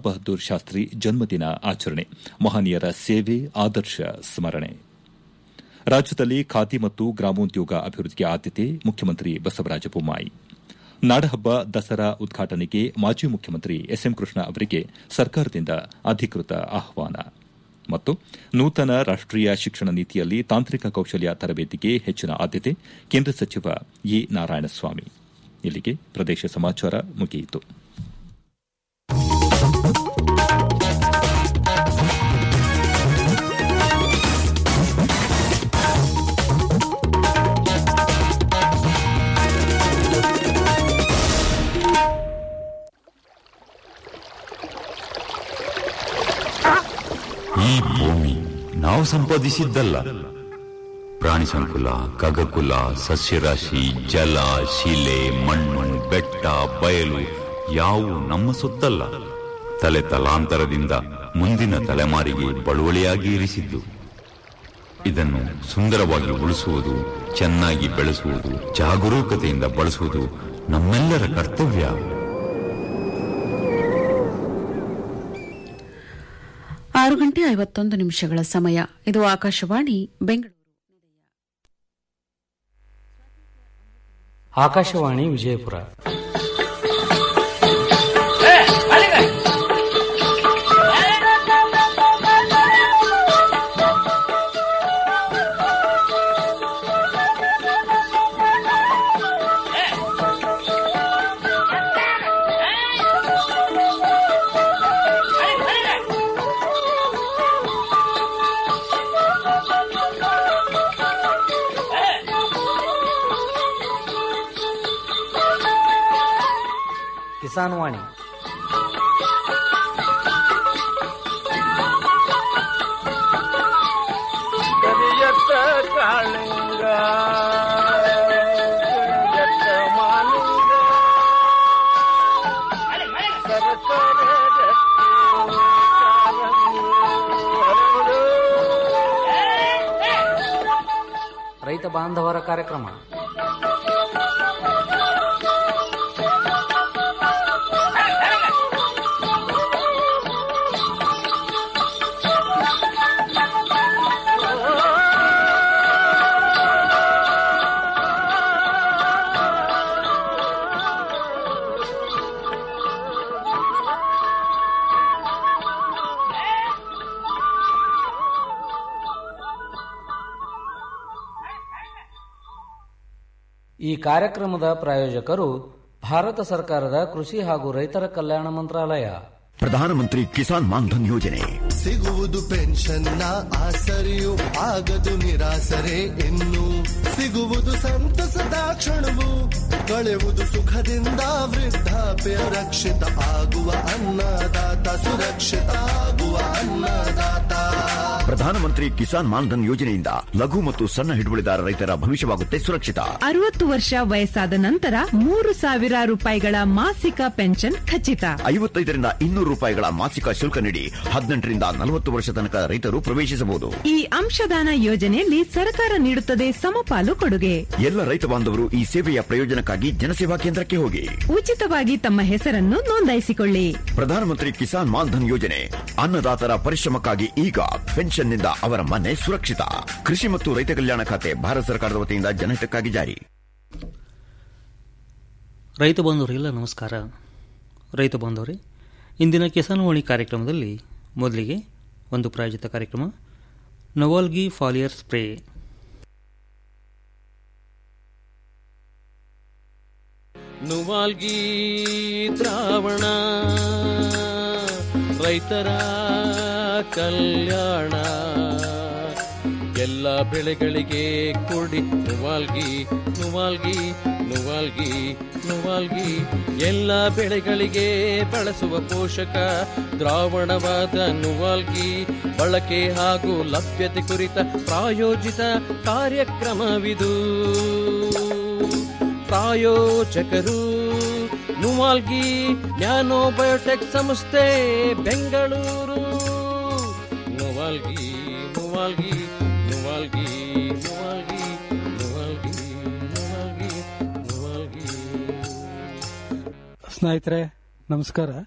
ಬಹದ್ದೂರ್ ಶಾಸ್ತ್ರಿ ಜನ್ಮದಿನ ಆಚರಣೆ ಮಹನೀಯರ ಸೇವೆ ಆದರ್ಶ ಸ್ಮರಣೆ ರಾಜ್ಯದಲ್ಲಿ ಖಾದಿ ಮತ್ತು ಗ್ರಾಮೋದ್ಯೋಗ ಅಭಿವೃದ್ಧಿಗೆ ಆದ್ಯತೆ ಮುಖ್ಯಮಂತ್ರಿ ಬಸವರಾಜ ಬೊಮ್ಮಾಯಿ ನಾಡಹಬ್ಬ ದಸರಾ ಉದ್ಘಾಟನೆಗೆ ಮಾಜಿ ಮುಖ್ಯಮಂತ್ರಿ ಎಸ್ಎಂ ಕೃಷ್ಣ ಅವರಿಗೆ ಸರ್ಕಾರದಿಂದ ಅಧಿಕೃತ ಆಹ್ವಾನ ಮತ್ತು ನೂತನ ರಾಷ್ಟೀಯ ಶಿಕ್ಷಣ ನೀತಿಯಲ್ಲಿ ತಾಂತ್ರಿಕ ಕೌಶಲ್ಯ ತರಬೇತಿಗೆ ಹೆಚ್ಚಿನ ಆದ್ಯತೆ ಕೇಂದ್ರ ಸಚಿವ ಎ ನಾರಾಯಣಸ್ವಾಮಿ ಇಲ್ಲಿಗೆ ಪ್ರದೇಶ ಸಮಾಚಾರ ಮುಗಿಯಿತು ಈ ಭೂಮಿ ನಾವು ಸಂಪಾದಿಸಿದ್ದಲ್ಲ ಪ್ರಾಣಿ ಸಂಕುಲ ಖಗಕುಲ ಸಸ್ಯರಾಶಿ ಜಲ ಶಿಲೆ ಮಣ್ಣು ಬೆಟ್ಟ ಬಯಲು ಯಾವು ನಮ್ಮ ಸೊತ್ತಲ್ಲ ತಲೆ ತಲಾಂತರದಿಂದ ಮುಂದಿನ ತಲೆಮಾರಿಗೆ ಬಳುವಳಿಯಾಗಿ ಇರಿಸಿದ್ದು ಇದನ್ನು ಸುಂದರವಾಗಿ ಉಳಿಸುವುದು ಚೆನ್ನಾಗಿ ಬೆಳೆಸುವುದು ಜಾಗರೂಕತೆಯಿಂದ ಬಳಸುವುದು ನಮ್ಮೆಲ್ಲರ ಕರ್ತವ್ಯ ಆರು ಗಂಟೆ ಐವತ್ತೊಂದು ನಿಮಿಷಗಳ ಸಮಯ ಇದು ಆಕಾಶವಾಣಿ ಬೆಂಗಳೂರು ಆಕಾಶವಾಣಿ ವಿಜಯಪುರ ಕಿಸಾನ್ ವಾಣಿ ಕರಿಯತ್ತ ಕಾಳಿಂಗ ಕರಿಯತ್ತ ಮಾಲಿಂಗ ಸರಸರ ರತ್ನ ಕಾರಂಗಿ ಹರಡು. ರೈತ ಬಾಂಧವರ ಕಾರ್ಯಕ್ರಮ ಈ ಕಾರ್ಯಕ್ರಮದ ಪ್ರಾಯೋಜಕರು ಭಾರತ ಸರ್ಕಾರದ ಕೃಷಿ ಹಾಗೂ ರೈತರ ಕಲ್ಯಾಣ ಮಂತ್ರಾಲಯ ಪ್ರಧಾನಮಂತ್ರಿ ಕಿಸಾನ್ ಮಾನ್ಧನ್ ಯೋಜನೆ ಸಿಗುವುದು ಪೆನ್ಷನ್ನ ಆಸರೆಯು ಆಗದು ನಿರಾಸರೆ ಇನ್ನು ಸಿಗುವುದು ಸಂತಸದ ಕ್ಷಣವು ಕಳೆಯುವುದು ಸುಖದಿಂದ ವೃದ್ಧಾಪ್ಯ ರಕ್ಷಿತ ಆಗುವ ಅನ್ನದಾತ ಸುರಕ್ಷಿತ ಆಗುವ ಅನ್ನದಾತ ಪ್ರಧಾನಮಂತ್ರಿ ಕಿಸಾನ್ ಮಾನ್ಧನ್ ಯೋಜನೆಯಿಂದ ಲಘು ಮತ್ತು ಸಣ್ಣ ಹಿಡುವಳಿದಾರ ರೈತರ ಭವಿಷ್ಯವಾಗುತ್ತೆ ಸುರಕ್ಷಿತ ಅರವತ್ತು ವರ್ಷ ವಯಸ್ಸಾದ ನಂತರ ಮೂರು ಸಾವಿರ ರೂಪಾಯಿಗಳ ಮಾಸಿಕ ಪೆನ್ಷನ್ ಖಚಿತ ಐವತ್ತೈದರಿಂದ ಇನ್ನೂರು ರೂಪಾಯಿಗಳ ಮಾಸಿಕ ಶುಲ್ಕ ನೀಡಿ ಹದಿನೆಂಟರಿಂದ ನಲವತ್ತು ವರ್ಷ ತನಕ ರೈತರು ಪ್ರವೇಶಿಸಬಹುದು ಈ ಅಂಶದಾನ ಯೋಜನೆಯಲ್ಲಿ ಸರ್ಕಾರ ನೀಡುತ್ತದೆ ಸಮಪಾಲು ಕೊಡುಗೆ ಎಲ್ಲ ರೈತ ಬಾಂಧವರು ಈ ಸೇವೆಯ ಪ್ರಯೋಜನಕ್ಕಾಗಿ ಜನಸೇವಾ ಕೇಂದ್ರಕ್ಕೆ ಹೋಗಿ ಉಚಿತವಾಗಿ ತಮ್ಮ ಹೆಸರನ್ನು ನೋಂದಾಯಿಸಿಕೊಳ್ಳಿ ಪ್ರಧಾನಮಂತ್ರಿ ಕಿಸಾನ್ ಮಾನ್ಧನ್ ಯೋಜನೆ ಅನ್ನದಾತರ ಪರಿಶ್ರಮಕ್ಕಾಗಿ ಈಗ ಪೆನ್ಷನ್ನಿಂದ ಅವರ ಮನೆ ಸುರಕ್ಷಿತ ಕೃಷಿ ಮತ್ತು ರೈತ ಕಲ್ಯಾಣ ಖಾತೆ ಭಾರತ ಸರ್ಕಾರದ ವತಿಯಿಂದ ಜನಹಿತಕ್ಕಾಗಿ ಜಾರಿ ರೈತ ಬಾಂಧವರಿಗೆಲ್ಲ ನಮಸ್ಕಾರ ರೈತ ಬಾಂಧವರೇ ಇಂದಿನ ಕಿಸಾನ್ವಾಣಿ ಕಾರ್ಯಕ್ರಮದಲ್ಲಿ ಮೊದಲಿಗೆ ಒಂದು ಪ್ರಾಯೋಜಿತ ಕಾರ್ಯಕ್ರಮ ನವಾಲ್ಗಿ ಫಾಲಿಯರ್ ಸ್ಪ್ರೇ ನುವಾಲ್ಗಿ ದ್ರಾವಣ ರೈತರ ಕಲ್ಯಾಣ ಎಲ್ಲ ಬೆಳೆಗಳಿಗೆ ಕೊಡಿ ನುವಾಲ್ಗಿ ನುವಾಲ್ಗಿ ನುವಾಲ್ಗಿ ನುವಾಲ್ಗಿ ಎಲ್ಲ ಬೆಳೆಗಳಿಗೆ ಬಳಸುವ ಪೋಷಕ ದ್ರಾವಣವಾದ ನುವಾಲ್ಗಿ ಬಳಕೆ ಹಾಗೂ ಲಭ್ಯತೆ ಕುರಿತ ಪ್ರಾಯೋಜಿತ ಕಾರ್ಯಕ್ರಮವಿದು ಪ್ರಾಯೋಜಕರು ನುವಾಲ್ಗಿ ನ್ಯಾನೋ ಬಯೋಟೆಕ್ ಸಂಸ್ಥೆ ಬೆಂಗಳೂರು ನುವಾಲ್ಗಿ ನುವಾಲ್ಗಿ ನುವಾಲ್ಗಿ ನುವಾಲ್ಗಿ ನುವಾಲ್ಗಿ ನುವಾಲ್ಗಿ ನುವಾಲ್ಗಿ ಸ್ನೇಹಿತರೆ ನಮಸ್ಕಾರ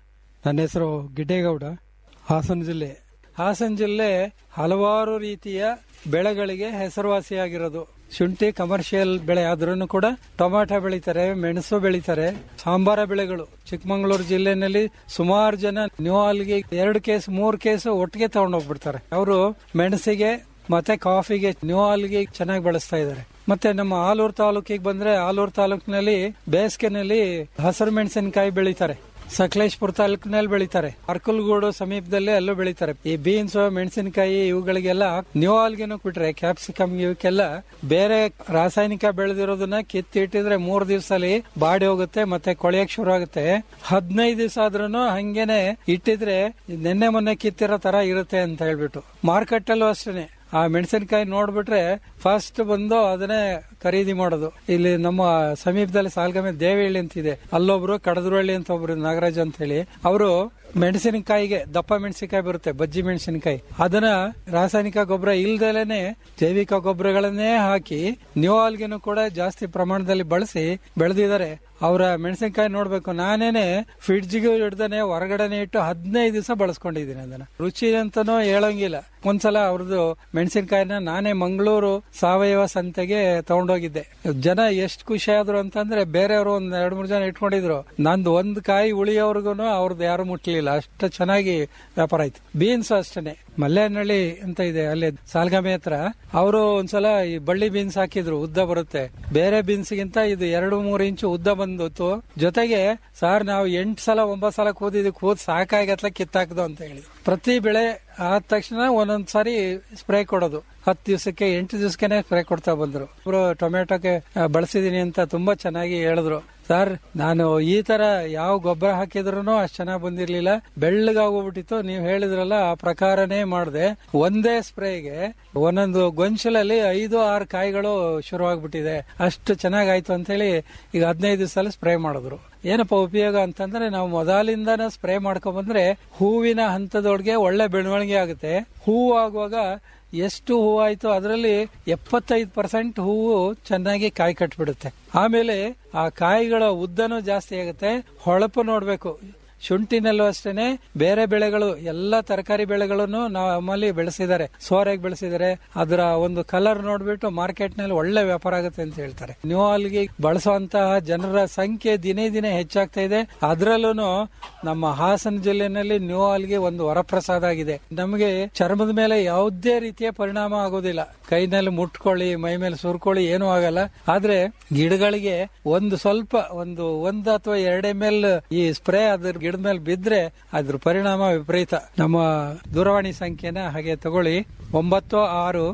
ನನ್ನ ಹೆಸರು ಗಿಡ್ಡೇಗೌಡ ಹಾಸನ ಜಿಲ್ಲೆ ಹಾಸನ ಜಿಲ್ಲೆ ಹಲವಾರು ರೀತಿಯ ಬೆಳೆಗಳಿಗೆ ಹೆಸರುವಾಸಿಯಾಗಿರೋದು ಶುಂಠಿ ಕಮರ್ಷಿಯಲ್ ಬೆಳೆ ಆದ್ರೂ ಕೂಡ ಟೊಮಾಟೊ ಬೆಳಿತಾರೆ ಮೆಣಸು ಬೆಳಿತಾರೆ ಸಾಂಬಾರ ಬೆಳೆಗಳು ಚಿಕ್ಕಮಗಳೂರು ಜಿಲ್ಲೆನಲ್ಲಿ ಸುಮಾರು ಜನ ನ್ಯೂ ಹಾಲ್ಗೆ ಎರಡು ಕೇಸ್ ಮೂರು ಕೇಸ್ ಒಟ್ಟಿಗೆ ತಗೊಂಡೋಗ್ಬಿಡ್ತಾರೆ ಅವರು ಮೆಣಸಿಗೆ ಮತ್ತೆ ಕಾಫಿಗೆ ನ್ಯೂ ಹಾಲ್ಗೆ ಚೆನ್ನಾಗಿ ಬಳಸ್ತಾ ಇದ್ದಾರೆ ಮತ್ತೆ ನಮ್ಮ ಆಲೂರು ತಾಲೂಕಿಗೆ ಬಂದ್ರೆ ಆಲೂರು ತಾಲೂಕಿನಲ್ಲಿ ಬೇಸಿಗೆನಲ್ಲಿ ಹಸಿರು ಮೆಣಸಿನಕಾಯಿ ಬೆಳಿತಾರೆ ಸಕಲೇಶ್ಪುರ ತಾಲೂಕಿನಲ್ಲಿ ಬೆಳಿತಾರೆ ಅರ್ಕಲ್ಗೂಡು ಸಮೀಪದಲ್ಲಿ ಅಲ್ಲೂ ಬೆಳಿತಾರೆ ಈ ಬೀನ್ಸ್ ಮೆಣಸಿನಕಾಯಿ ಇವುಗಳಿಗೆಲ್ಲ ನ್ಯೂ ಆಲ್ಗೆನು ಬಿಟ್ರೆ ಕ್ಯಾಪ್ಸಿಕಮ್ ಇವಕ್ಕೆಲ್ಲ ಬೇರೆ ರಾಸಾಯನಿಕ ಬೆಳೆದಿರೋದನ್ನ ಕಿತ್ತಿಟ್ಟಿದ್ರೆ ಮೂರ್ ದಿವಸದಲ್ಲಿ ಬಾಡಿ ಹೋಗುತ್ತೆ ಮತ್ತೆ ಕೊಳೆಯಕ್ ಶುರು ಆಗುತ್ತೆ ಹದಿನೈದು ದಿವಸ ಆದ್ರೂ ಹಂಗೇನೆ ಇಟ್ಟಿದ್ರೆ ನಿನ್ನೆ ಮೊನ್ನೆ ಕಿತ್ತಿರೋ ತರ ಇರುತ್ತೆ ಅಂತ ಹೇಳ್ಬಿಟ್ಟು ಮಾರ್ಕೆಟ್ ಅಲ್ಲೂ ಅಷ್ಟೇನೆ ಆ ಮೆಣಸಿನಕಾಯಿ ನೋಡ್ಬಿಟ್ರೆ ಫಸ್ಟ್ ಬಂದು ಅದನ್ನೇ ಖರೀದಿ ಮಾಡೋದು ಇಲ್ಲಿ ನಮ್ಮ ಸಮೀಪದಲ್ಲಿ ಸಾಲ್ಗಮೆ ದೇವಹಳ್ಳಿ ಅಂತಿದೆ ಅಲ್ಲೊಬ್ರು ಕಡದ್ರಹಳ್ಳಿ ಅಂತ ಒಬ್ರು ನಾಗರಾಜ್ ಅಂತ ಹೇಳಿ ಅವರು ಮೆಣಸಿನಕಾಯಿಗೆ ದಪ್ಪ ಮೆಣಸಿನಕಾಯಿ ಬರುತ್ತೆ ಬಜ್ಜಿ ಮೆಣಸಿನಕಾಯಿ ಅದನ್ನ ರಾಸಾಯನಿಕ ಗೊಬ್ಬರ ಇಲ್ದಲೇನೆ ಜೈವಿಕ ಗೊಬ್ಬರಗಳನ್ನೇ ಹಾಕಿ ನ್ಯೂ ಆಲ್ಗೆನು ಕೂಡ ಜಾಸ್ತಿ ಪ್ರಮಾಣದಲ್ಲಿ ಬಳಸಿ ಬೆಳೆದಿದ್ದಾರೆ ಅವರ ಮೆಣಸಿನಕಾಯಿ ನೋಡ್ಬೇಕು ನಾನೇನೆ ಫ್ರಿಡ್ಜ್ಗೆ ಹಿಡ್ದಾನೆ ಹೊರಗಡೆನೆ ಇಟ್ಟು ಹದಿನೈದು ದಿವಸ ಬಳಸ್ಕೊಂಡಿದ್ದೀನಿ ಅದನ್ನ ರುಚಿ ಅಂತಾನೂ ಹೇಳಂಗಿಲ್ಲ ಒಂದ್ಸಲ ಅವ್ರದ್ದು ಮೆಣಸಿನಕಾಯಿನ ನಾನೇ ಮಂಗಳೂರು ಸಾವಯವ ಸಂತೆಗೆ ತಗೊಂಡೋಗಿದ್ದೆ ಜನ ಎಷ್ಟು ಖುಷಿ ಆದ್ರು ಅಂತಂದ್ರೆ ಬೇರೆಯವರು ಒಂದ್ ಎರಡ್ ಮೂರು ಜನ ಇಟ್ಕೊಂಡಿದ್ರು ನಂದು ಒಂದ್ ಕಾಯಿ ಉಳಿಯೋರ್ಗು ಅವ್ರದ್ದು ಯಾರು ಮುಟ್ಲಿಲ್ಲ ಅಷ್ಟು ಚೆನ್ನಾಗಿ ವ್ಯಾಪಾರ ಆಯ್ತು ಬೀನ್ಸ್ ಅಷ್ಟೇನೆ ಮಲ್ಲೇನಹಳ್ಳಿ ಅಂತ ಇದೆ ಅಲ್ಲಿ ಸಾಲ್ಗಾಮೆ ಹತ್ರ ಅವರು ಒಂದ್ಸಲ ಈ ಬಳ್ಳಿ ಬೀನ್ಸ್ ಹಾಕಿದ್ರು ಉದ್ದ ಬರುತ್ತೆ ಬೇರೆ ಬೀನ್ಸ್ಗಿಂತ ಇದು ಎರಡು ಮೂರು ಇಂಚು ಉದ್ದ ಬಂದಿತ್ತು ಜೊತೆಗೆ ಸರ್ ನಾವು ಎಂಟು ಸಲ ಒಂಬತ್ತು ಸಲ ಕೂದಿದ್ದು ಕೂದ್ ಸಾಕಾಗತ್ಲ ಕಿತ್ತಾಕ್ದು ಅಂತ ಹೇಳಿದ್ರು ಪ್ರತಿ ಬೆಳೆ ಆದ ತಕ್ಷಣ ಒಂದೊಂದ್ ಸಾರಿ ಸ್ಪ್ರೇ ಕೊಡೋದು ಹತ್ತು ದಿವಸಕ್ಕೆ ಎಂಟು ದಿವಸಕ್ಕೆ ಸ್ಪ್ರೇ ಕೊಡ್ತಾ ಬಂದ್ರು ಒಬ್ರು ಟೊಮೆಟೊಗೆ ಬಳಸಿದೀನಿ ಅಂತ ತುಂಬಾ ಚೆನ್ನಾಗಿ ಹೇಳಿದ್ರು ಸರ್ ನಾನು ಈ ತರ ಯಾವ ಗೊಬ್ಬರ ಹಾಕಿದ್ರು ಅಷ್ಟು ಚೆನ್ನಾಗಿ ಬಂದಿರ್ಲಿಲ್ಲ ಬೆಳ್ಳಗಾಗೋಗ್ಬಿಟ್ಟಿತ್ತು ನೀವು ಹೇಳಿದ್ರಲ್ಲ ಆ ಪ್ರಕಾರನೇ ಮಾಡಿದೆ ಒಂದೇ ಸ್ಪ್ರೇಗೆ ಒಂದೊಂದು ಗೊಂಚಲಲ್ಲಿ ಐದು ಆರು ಕಾಯಿಗಳು ಶುರುವಾಗ್ಬಿಟ್ಟಿದೆ ಅಷ್ಟು ಚೆನ್ನಾಗಾಯ್ತು ಅಂತ ಹೇಳಿ ಈಗ ಹದಿನೈದು ದಿವಸ ಸ್ಪ್ರೇ ಮಾಡಿದ್ರು ಏನಪ್ಪ ಉಪಯೋಗ ಅಂತಂದ್ರೆ ನಾವು ಮೊದಲಿಂದಾನ ಸ್ಪ್ರೇ ಮಾಡ್ಕೊಂಡ್ ಬಂದ್ರೆ ಹೂವಿನ ಹಂತದೊಳಗೆ ಒಳ್ಳೆ ಬೆಳವಣಿಗೆ ಆಗುತ್ತೆ ಹೂವು ಆಗುವಾಗ ಎಷ್ಟು ಹೂವು ಆಯ್ತು ಅದರಲ್ಲಿ ಎಪ್ಪತ್ತೈದು ಪರ್ಸೆಂಟ್ ಹೂವು ಚೆನ್ನಾಗಿ ಕಾಯಿ ಕಟ್ಬಿಡುತ್ತೆ ಆಮೇಲೆ ಆ ಕಾಯಿಗಳ ಉದ್ದನೂ ಜಾಸ್ತಿ ಆಗುತ್ತೆ ಹೊಳಪು ನೋಡ್ಬೇಕು ಶುಂಠಿನಲ್ಲೂ ಅಷ್ಟೇನೆ ಬೇರೆ ಬೆಳೆಗಳು ಎಲ್ಲ ತರಕಾರಿ ಬೆಳೆಗಳನ್ನು ನಮ್ಮಲ್ಲಿ ಬೆಳೆಸಿದ್ದಾರೆ ಸೋರೆಗೆ ಬೆಳೆಸಿದ್ದಾರೆ ಅದರ ಒಂದು ಕಲರ್ ನೋಡ್ಬಿಟ್ಟು ಮಾರ್ಕೆಟ್ ನಲ್ಲಿ ಒಳ್ಳೆ ವ್ಯಾಪಾರ ಆಗುತ್ತೆ ಅಂತ ಹೇಳ್ತಾರೆ ನ್ಯೂ ಆಲ್ಗೆ ಬಳಸುವಂತಹ ಜನರ ಸಂಖ್ಯೆ ದಿನೇ ದಿನೇ ಹೆಚ್ಚಾಗ್ತಾ ಇದೆ ಅದರಲ್ಲೂ ನಮ್ಮ ಹಾಸನ ಜಿಲ್ಲೆನಲ್ಲಿ ನ್ಯೂ ಆಲ್ಗೆ ಒಂದು ವರಪ್ರಸಾದ ಆಗಿದೆ ನಮಗೆ ಚರ್ಮದ ಮೇಲೆ ಯಾವುದೇ ರೀತಿಯ ಪರಿಣಾಮ ಆಗೋದಿಲ್ಲ ಕೈನಲ್ಲಿ ಮುಟ್ಕೊಳ್ಳಿ ಮೈ ಮೇಲೆ ಸುರ್ಕೊಳ್ಳಿ ಏನೂ ಆಗಲ್ಲ ಆದ್ರೆ ಗಿಡಗಳಿಗೆ ಒಂದು ಸ್ವಲ್ಪ ಒಂದು ಒಂದು ಅಥವಾ ಎರಡು ಎಮ್ ಎಲ್ ಈ ಸ್ಪ್ರೇ ಅದ್ರ ಗಿಡದ ಮೇಲೆ ಬಿದ್ರೆ ಅದ್ರ ಪರಿಣಾಮ ವಿಪರೀತ ನಮ್ಮ ದೂರವಾಣಿ ಸಂಖ್ಯೆನ ಹಾಗೆ ತಗೊಳ್ಳಿ ಒಂಬತ್ತು ಆರು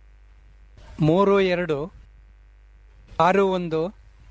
ಮೂರು ಎರಡು ಆರು ಒಂದು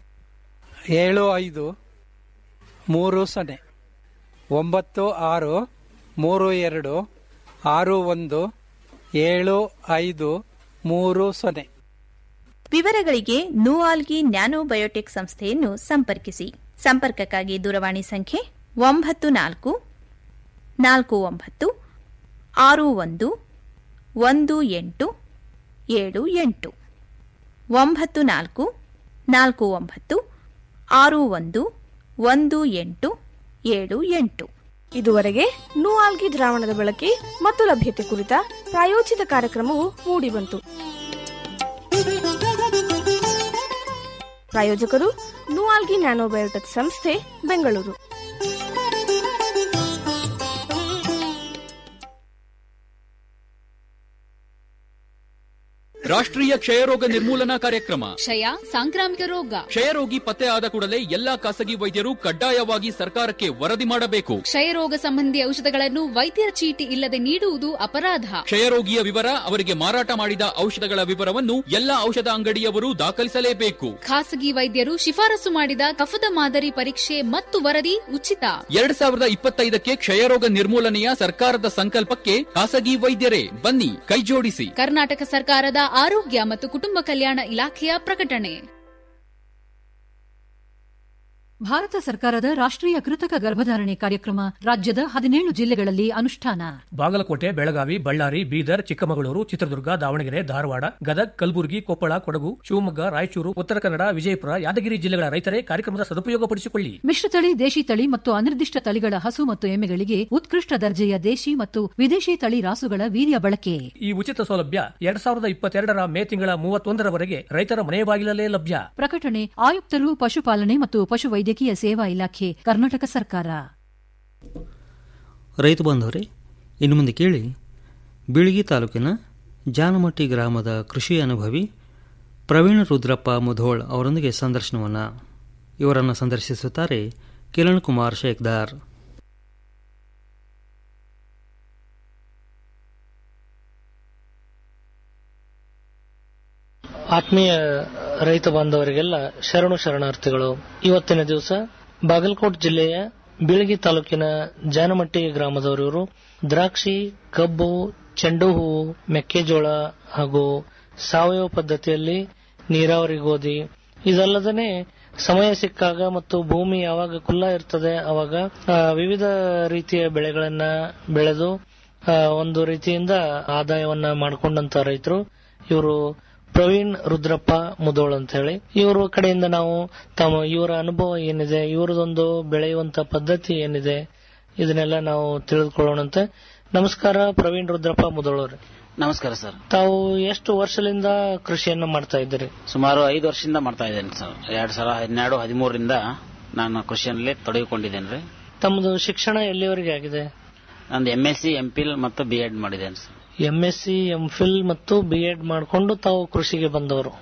ಏಳು ಐದು ಮೂರು ಸೊನ್ನೆ ಒಂಬತ್ತು ಆರು ಮೂರು ಎರಡು ಆರು ಒಂದು ಏಳು ಐದು ಮೂರು ಸೊನ್ನೆ ವಿವರಗಳಿಗೆ ನೂಆಲ್ಗಿ ನ್ಯಾನೋ ಬಯೋಟೆಕ್ ಸಂಸ್ಥೆಯನ್ನು ಸಂಪರ್ಕಿಸಿ ಸಂಪರ್ಕಕ್ಕಾಗಿ ದೂರವಾಣಿ ಸಂಖ್ಯೆ ಒಂಬತ್ತು ನಾಲ್ಕು ನಾಲ್ಕು ಒಂಬತ್ತು ಆರು ಒಂದು ಒಂದು ಎಂಟು ಏಳು ಎಂಟು ಒಂಬತ್ತು ನಾಲ್ಕು ನಾಲ್ಕು ಒಂಬತ್ತು ಆರು ಒಂದು ಒಂದು ಎಂಟು ಏಳು ಎಂಟು ಇದುವರೆಗೆ ನೂಆಲ್ಗಿ ದ್ರಾವಣದ ಬಳಕೆ ಮತ್ತು ಲಭ್ಯತೆ ಕುರಿತ ಪ್ರಾಯೋಜಿತ ಕಾರ್ಯಕ್ರಮವು ಮೂಡಿಬಂತು ಪ್ರಾಯೋಜಕರು ನೂಆಲ್ಗಿ ನ್ಯಾನೋಬಯೋಟೆಕ್ ಸಂಸ್ಥೆ ಬೆಂಗಳೂರು ರಾಷ್ಟ್ರೀಯ ಕ್ಷಯರೋಗ ನಿರ್ಮೂಲನಾ ಕಾರ್ಯಕ್ರಮ ಕ್ಷಯ ಸಾಂಕ್ರಾಮಿಕ ರೋಗ ಕ್ಷಯರೋಗಿ ಪತ್ತೆ ಆದ ಕೂಡಲೇ ಎಲ್ಲಾ ಖಾಸಗಿ ವೈದ್ಯರು ಕಡ್ಡಾಯವಾಗಿ ಸರ್ಕಾರಕ್ಕೆ ವರದಿ ಮಾಡಬೇಕು ಕ್ಷಯರೋಗ ಸಂಬಂಧಿ ಔಷಧಗಳನ್ನು ವೈದ್ಯರ ಚೀಟಿ ಇಲ್ಲದೆ ನೀಡುವುದು ಅಪರಾಧ ಕ್ಷಯರೋಗಿಯ ವಿವರ ಅವರಿಗೆ ಮಾರಾಟ ಮಾಡಿದ ಔಷಧಗಳ ವಿವರವನ್ನು ಎಲ್ಲಾ ಔಷಧ ಅಂಗಡಿಯವರು ದಾಖಲಿಸಲೇಬೇಕು ಖಾಸಗಿ ವೈದ್ಯರು ಶಿಫಾರಸು ಮಾಡಿದ ಕಫದ ಮಾದರಿ ಪರೀಕ್ಷೆ ಮತ್ತು ವರದಿ ಉಚಿತ ಎರಡ್ ಸಾವಿರದ ಇಪ್ಪತ್ತೈದಕ್ಕೆ ಕ್ಷಯರೋಗ ನಿರ್ಮೂಲನೆಯ ಸರ್ಕಾರದ ಸಂಕಲ್ಪಕ್ಕೆ ಖಾಸಗಿ ವೈದ್ಯರೇ ಬನ್ನಿ ಕೈಜೋಡಿಸಿ ಕರ್ನಾಟಕ ಸರ್ಕಾರದ ಆರೋಗ್ಯ ಮತ್ತು ಕುಟುಂಬ ಕಲ್ಯಾಣ ಇಲಾಖೆಯ ಪ್ರಕಟಣೆ ಭಾರತ ಸರ್ಕಾರದ ರಾಷ್ಟ್ರೀಯ ಕೃತಕ ಗರ್ಭಧಾರಣೆ ಕಾರ್ಯಕ್ರಮ ರಾಜ್ಯದ ಹದಿನೇಳು ಜಿಲ್ಲೆಗಳಲ್ಲಿ ಅನುಷ್ಠಾನ ಬಾಗಲಕೋಟೆ ಬೆಳಗಾವಿ ಬಳ್ಳಾರಿ ಬೀದರ್ ಚಿಕ್ಕಮಗಳೂರು ಚಿತ್ರದುರ್ಗ ದಾವಣಗೆರೆ ಧಾರವಾಡ ಗದಗ್ ಕಲಬುರಗಿ ಕೊಪ್ಪಳ ಕೊಡಗು ಶಿವಮೊಗ್ಗ ರಾಯಚೂರು ಉತ್ತರ ಕನ್ನಡ ವಿಜಯಪುರ ಯಾದಗಿರಿ ಜಿಲ್ಲೆಗಳ ರೈತರೇ ಕಾರ್ಯಕ್ರಮದ ಸದುಪಯೋಗಪಡಿಸಿಕೊಳ್ಳಿ ಮಿಶ್ರತಳಿ ದೇಶಿ ತಳಿ ಮತ್ತು ಅನಿರ್ದಿಷ್ಟ ತಳಿಗಳ ಹಸು ಮತ್ತು ಎಮ್ಮೆಗಳಿಗೆ ಉತ್ಕೃಷ್ಟ ದರ್ಜೆಯ ದೇಶಿ ಮತ್ತು ವಿದೇಶಿ ತಳಿ ರಾಸುಗಳ ವೀರ್ಯ ಬಳಕೆ ಈ ಉಚಿತ ಸೌಲಭ್ಯ ಎರಡ್ ಸಾವಿರದ ಇಪ್ಪತ್ತೆರಡರ ಮೇ ತಿಂಗಳ ಮೂವತ್ತೊಂದರವರೆಗೆ ರೈತರ ಮನೆ ಬಾಗಿಲಲ್ಲೇ ಲಭ್ಯ ಪ್ರಕಟಣೆ ಆಯುಕ್ತರು ಪಶುಪಾಲನೆ ಮತ್ತು ಪಶುವೈದ್ಯಕೀಯ ಸೇವಾ ಇಲಾಖೆ ಕರ್ನಾಟಕ ಸರ್ಕಾರ ರೈತ ಬಾಂಧವರೇ ಇನ್ನು ಮುಂದೆ ಕೇಳಿ ಬೀಳಗಿ ತಾಲೂಕಿನ ಜಾನಮಟ್ಟಿ ಗ್ರಾಮದ ಕೃಷಿ ಅನುಭವಿ ಪ್ರವೀಣ ರುದ್ರಪ್ಪ ಮುಧೋಳ್ ಅವರೊಂದಿಗೆ ಸಂದರ್ಶನವನ್ನು ಇವರನ್ನು ಸಂದರ್ಶಿಸುತ್ತಾರೆ ಕಿರಣ್ ಕುಮಾರ್ ಶೇಖ್ದಾರ್ ಆತ್ಮೀಯ ರೈತ ಬಾಂಧವರಿಗೆಲ್ಲ ಶರಣು ಶರಣಾರ್ಥಿಗಳು ಇವತ್ತಿನ ದಿವಸ ಬಾಗಲಕೋಟ್ ಜಿಲ್ಲೆಯ ಬೀಳಗಿ ತಾಲೂಕಿನ ಜಾನಮಟ್ಟಿ ಗ್ರಾಮದವರಿವರು ದ್ರಾಕ್ಷಿ ಕಬ್ಬು ಚೆಂಡು ಹೂವು ಮೆಕ್ಕೆಜೋಳ ಹಾಗೂ ಸಾವಯವ ಪದ್ಧತಿಯಲ್ಲಿ ನೀರಾವರಿ ಗೋಧಿ ಇದಲ್ಲದೇ ಸಮಯ ಸಿಕ್ಕಾಗ ಮತ್ತು ಭೂಮಿ ಯಾವಾಗ ಖುಲ್ಲ ಇರ್ತದೆ ಅವಾಗ ಆ, ವಿವಿಧ ರೀತಿಯ ಬೆಳೆಗಳನ್ನ ಬೆಳೆದು ಆ, ಒಂದು ರೀತಿಯಿಂದ ಆದಾಯವನ್ನ ಮಾಡಿಕೊಂಡಂತ ರೈತರು ಇವರು ಪ್ರವೀಣ್ ರುದ್ರಪ್ಪ ಮುದೋಳ್ ಅಂತ ಹೇಳಿ ಇವರ ಕಡೆಯಿಂದ ನಾವು ತಮ್ಮ ಇವರ ಅನುಭವ ಏನಿದೆ ಇವರದೊಂದು ಬೆಳೆಯುವಂತ ಪದ್ಧತಿ ಏನಿದೆ ಇದನ್ನೆಲ್ಲ ನಾವು ತಿಳಿದುಕೊಳ್ಳೋಣಂತೆ ನಮಸ್ಕಾರ ಪ್ರವೀಣ್ ರುದ್ರಪ್ಪ ಮುದೋಳ್ ಅವ್ರೆ ನಮಸ್ಕಾರ ಸರ್ ತಾವು ಎಷ್ಟು ವರ್ಷದಿಂದ ಕೃಷಿಯನ್ನ ಮಾಡ್ತಾ ಇದ್ದೀರಿ ಸುಮಾರು ಐದು ವರ್ಷದಿಂದ ಮಾಡ್ತಾ ಇದ್ದೇನೆ ಸರ್ ಎರಡ್ ಸಾವಿರ ಹನ್ನೆರಡು ಹದಿಮೂರರಿಂದ ನಾನು ಕೃಷಿಯಲ್ಲಿ ತೊಡಗಿಕೊಂಡಿದ್ದೇನೆ ರೀ ತಮ್ಮದು ಶಿಕ್ಷಣ ಎಲ್ಲಿವರೆಗೆ ಆಗಿದೆ ನಂದು M S C M phil ಮತ್ತು ಬಿ ಎಡ್ ಮಾಡಿದ್ದೇನೆ sir M S C M phil ಮತ್ತು ಬಿ ಎಡ್ ಮಾಡಿಕೊಂಡು ತಾವು ಕೃಷಿಗೆ ಬಂದವರು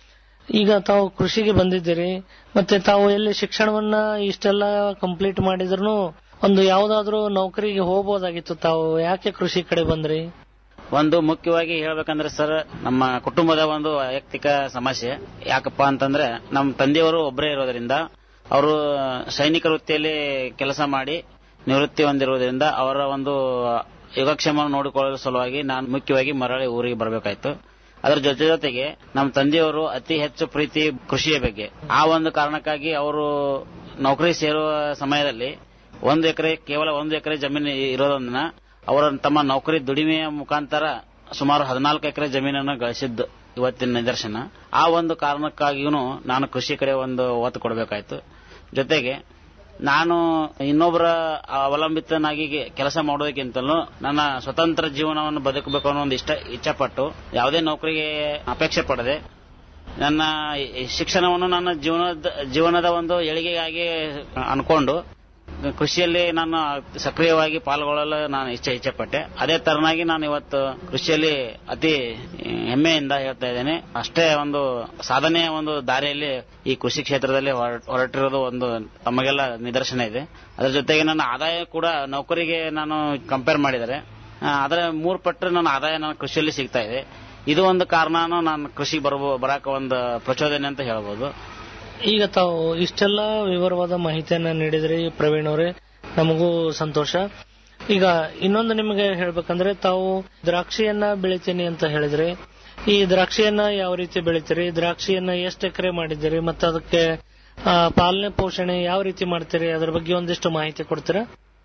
ಈಗ ತಾವು ಕೃಷಿಗೆ ಬಂದಿದ್ದೀರಿ ಮತ್ತೆ ತಾವು ಎಲ್ಲಿ ಶಿಕ್ಷಣವನ್ನ ಇಷ್ಟೆಲ್ಲ ಕಂಪ್ಲೀಟ್ ಮಾಡಿದ್ರು ಒಂದು ಯಾವ್ದಾದ್ರು ನೌಕರಿಗೆ ಹೋಗ್ಬೋದಾಗಿತ್ತು ತಾವು ಯಾಕೆ ಕೃಷಿ ಕಡೆ ಬಂದ್ರಿ ಒಂದು ಮುಖ್ಯವಾಗಿ ಹೇಳ್ಬೇಕಂದ್ರೆ ಸರ್ ನಮ್ಮ ಕುಟುಂಬದ ಒಂದು ವೈಯಕ್ತಿಕ ಸಮಸ್ಯೆ ಯಾಕಪ್ಪ ಅಂತಂದ್ರೆ ನಮ್ಮ ತಂದೆಯವರು ಒಬ್ಬರೇ ಇರೋದ್ರಿಂದ ಅವರು ಸೈನಿಕ ವೃತ್ತಿಯಲ್ಲಿ ಕೆಲಸ ಮಾಡಿ ನಿವೃತ್ತಿ ಹೊಂದಿರುವುದರಿಂದ ಅವರ ಒಂದು ಯೋಗಕ್ಷೇಮ ನೋಡಿಕೊಳ್ಳುವ ಸಲುವಾಗಿ ನಾನು ಮುಖ್ಯವಾಗಿ ಮರಳಿ ಊರಿಗೆ ಬರಬೇಕಾಯ್ತು ಅದರ ಜೊತೆ ಜೊತೆಗೆ ನಮ್ಮ ತಂದೆಯವರು ಅತಿ ಹೆಚ್ಚು ಪ್ರೀತಿ ಕೃಷಿಯ ಬಗ್ಗೆ ಆ ಒಂದು ಕಾರಣಕ್ಕಾಗಿ ಅವರು ನೌಕರಿ ಸೇರುವ ಸಮಯದಲ್ಲಿ ಒಂದು ಎಕರೆ ಕೇವಲ ಒಂದು ಎಕರೆ ಜಮೀನು ಇರೋದನ್ನ ಅವರ ತಮ್ಮ ನೌಕರಿ ದುಡಿಮೆಯ ಮುಖಾಂತರ ಸುಮಾರು ಹದಿನಾಲ್ಕು ಎಕರೆ ಜಮೀನನ್ನು ಗಳಿಸಿದ್ದು ಇವತ್ತಿನ ನಿದರ್ಶನ ಆ ಒಂದು ಕಾರಣಕ್ಕಾಗಿಯೂ ನಾನು ಕೃಷಿ ಕಡೆ ಒಂದು ಒತ್ತು ಕೊಡಬೇಕಾಯ್ತು ಜೊತೆಗೆ ನಾನು ಇನ್ನೊಬ್ಬರ ಅವಲಂಬಿತನಾಗಿ ಕೆಲಸ ಮಾಡೋದಕ್ಕಿಂತಲೂ ನನ್ನ ಸ್ವತಂತ್ರ ಜೀವನವನ್ನು ಬದುಕಬೇಕು ಅನ್ನೋ ಒಂದು ಇಷ್ಟ ಇಚ್ಛಪಟ್ಟು ಯಾವುದೇ ನೌಕರಿಗೆ ಅಪೇಕ್ಷೆ ಪಡದೆ ನನ್ನ ಈ ಶಿಕ್ಷಣವನ್ನು ನನ್ನ ಜೀವನದ ಜೀವನದ ಒಂದು ಏಳಿಗೆಗಾಗಿ ಅನ್ಕೊಂಡು ಕೃಷಿಯಲ್ಲಿ ನಾನು ಸಕ್ರಿಯವಾಗಿ ಪಾಲ್ಗೊಳ್ಳಲು ನಾನು ಇಚ್ಛೆ ಇಚ್ಛೆಪಟ್ಟೆ ಅದೇ ತರನಾಗಿ ನಾನು ಇವತ್ತು ಕೃಷಿಯಲ್ಲಿ ಅತಿ ಹೆಮ್ಮೆಯಿಂದ ಹೇಳ್ತಾ ಇದ್ದೇನೆ ಅಷ್ಟೇ ಒಂದು ಸಾಧನೆಯ ಒಂದು ದಾರಿಯಲ್ಲಿ ಈ ಕೃಷಿ ಕ್ಷೇತ್ರದಲ್ಲಿ ಹೊರ- ಹೊರಟಿರೋದು ಒಂದು ತಮಗೆಲ್ಲ ನಿದರ್ಶನ ಇದೆ ಅದರ ಜೊತೆಗೆ ನನ್ನ ಆದಾಯ ಕೂಡ ನೌಕರಿಗೆ ನಾನು ಕಂಪೇರ್ ಮಾಡಿದರೆ ಆ, ಅದರ ಮೂರು ಪಟ್ಟು ನನ್ನ ಆದಾಯ ನನ್ನ ಕೃಷಿಯಲ್ಲಿ ಸಿಗ್ತಾ ಇದೆ ಇದು ಒಂದು ಕಾರಣನೂ ನಾನು ಕೃಷಿ ಬರಬೋ ಬರಾಕ ಒಂದು ಪ್ರಚೋದನೆ ಅಂತ ಹೇಳ್ಬೋದು ಈಗ ತಾವು ಇಷ್ಟೆಲ್ಲ ವಿವರವಾದ ಮಾಹಿತಿಯನ್ನ ನೀಡಿದ್ರಿ ಪ್ರವೀಣ್ ಅವರೇ ನಮಗೂ ಸಂತೋಷ ಈಗ ಇನ್ನೊಂದು ನಿಮಗೆ ಹೇಳ್ಬೇಕಂದ್ರೆ ತಾವು ದ್ರಾಕ್ಷಿಯನ್ನ ಬೆಳಿತೀನಿ ಅಂತ ಹೇಳಿದ್ರಿ ಈ ದ್ರಾಕ್ಷಿಯನ್ನ ಯಾವ ರೀತಿ ಬೆಳಿತೀರಿ ದ್ರಾಕ್ಷಿಯನ್ನ ಎಷ್ಟು ಎಕರೆ ಮಾಡಿದ್ದೀರಿ ಮತ್ತೆ ಅದಕ್ಕೆ ಆ, ಪಾಲನೆ ಪೋಷಣೆ ಯಾವ ರೀತಿ ಮಾಡ್ತೀರಿ ಅದ್ರ ಬಗ್ಗೆ ಒಂದಿಷ್ಟು ಮಾಹಿತಿ ಕೊಡ್ತೀರಾ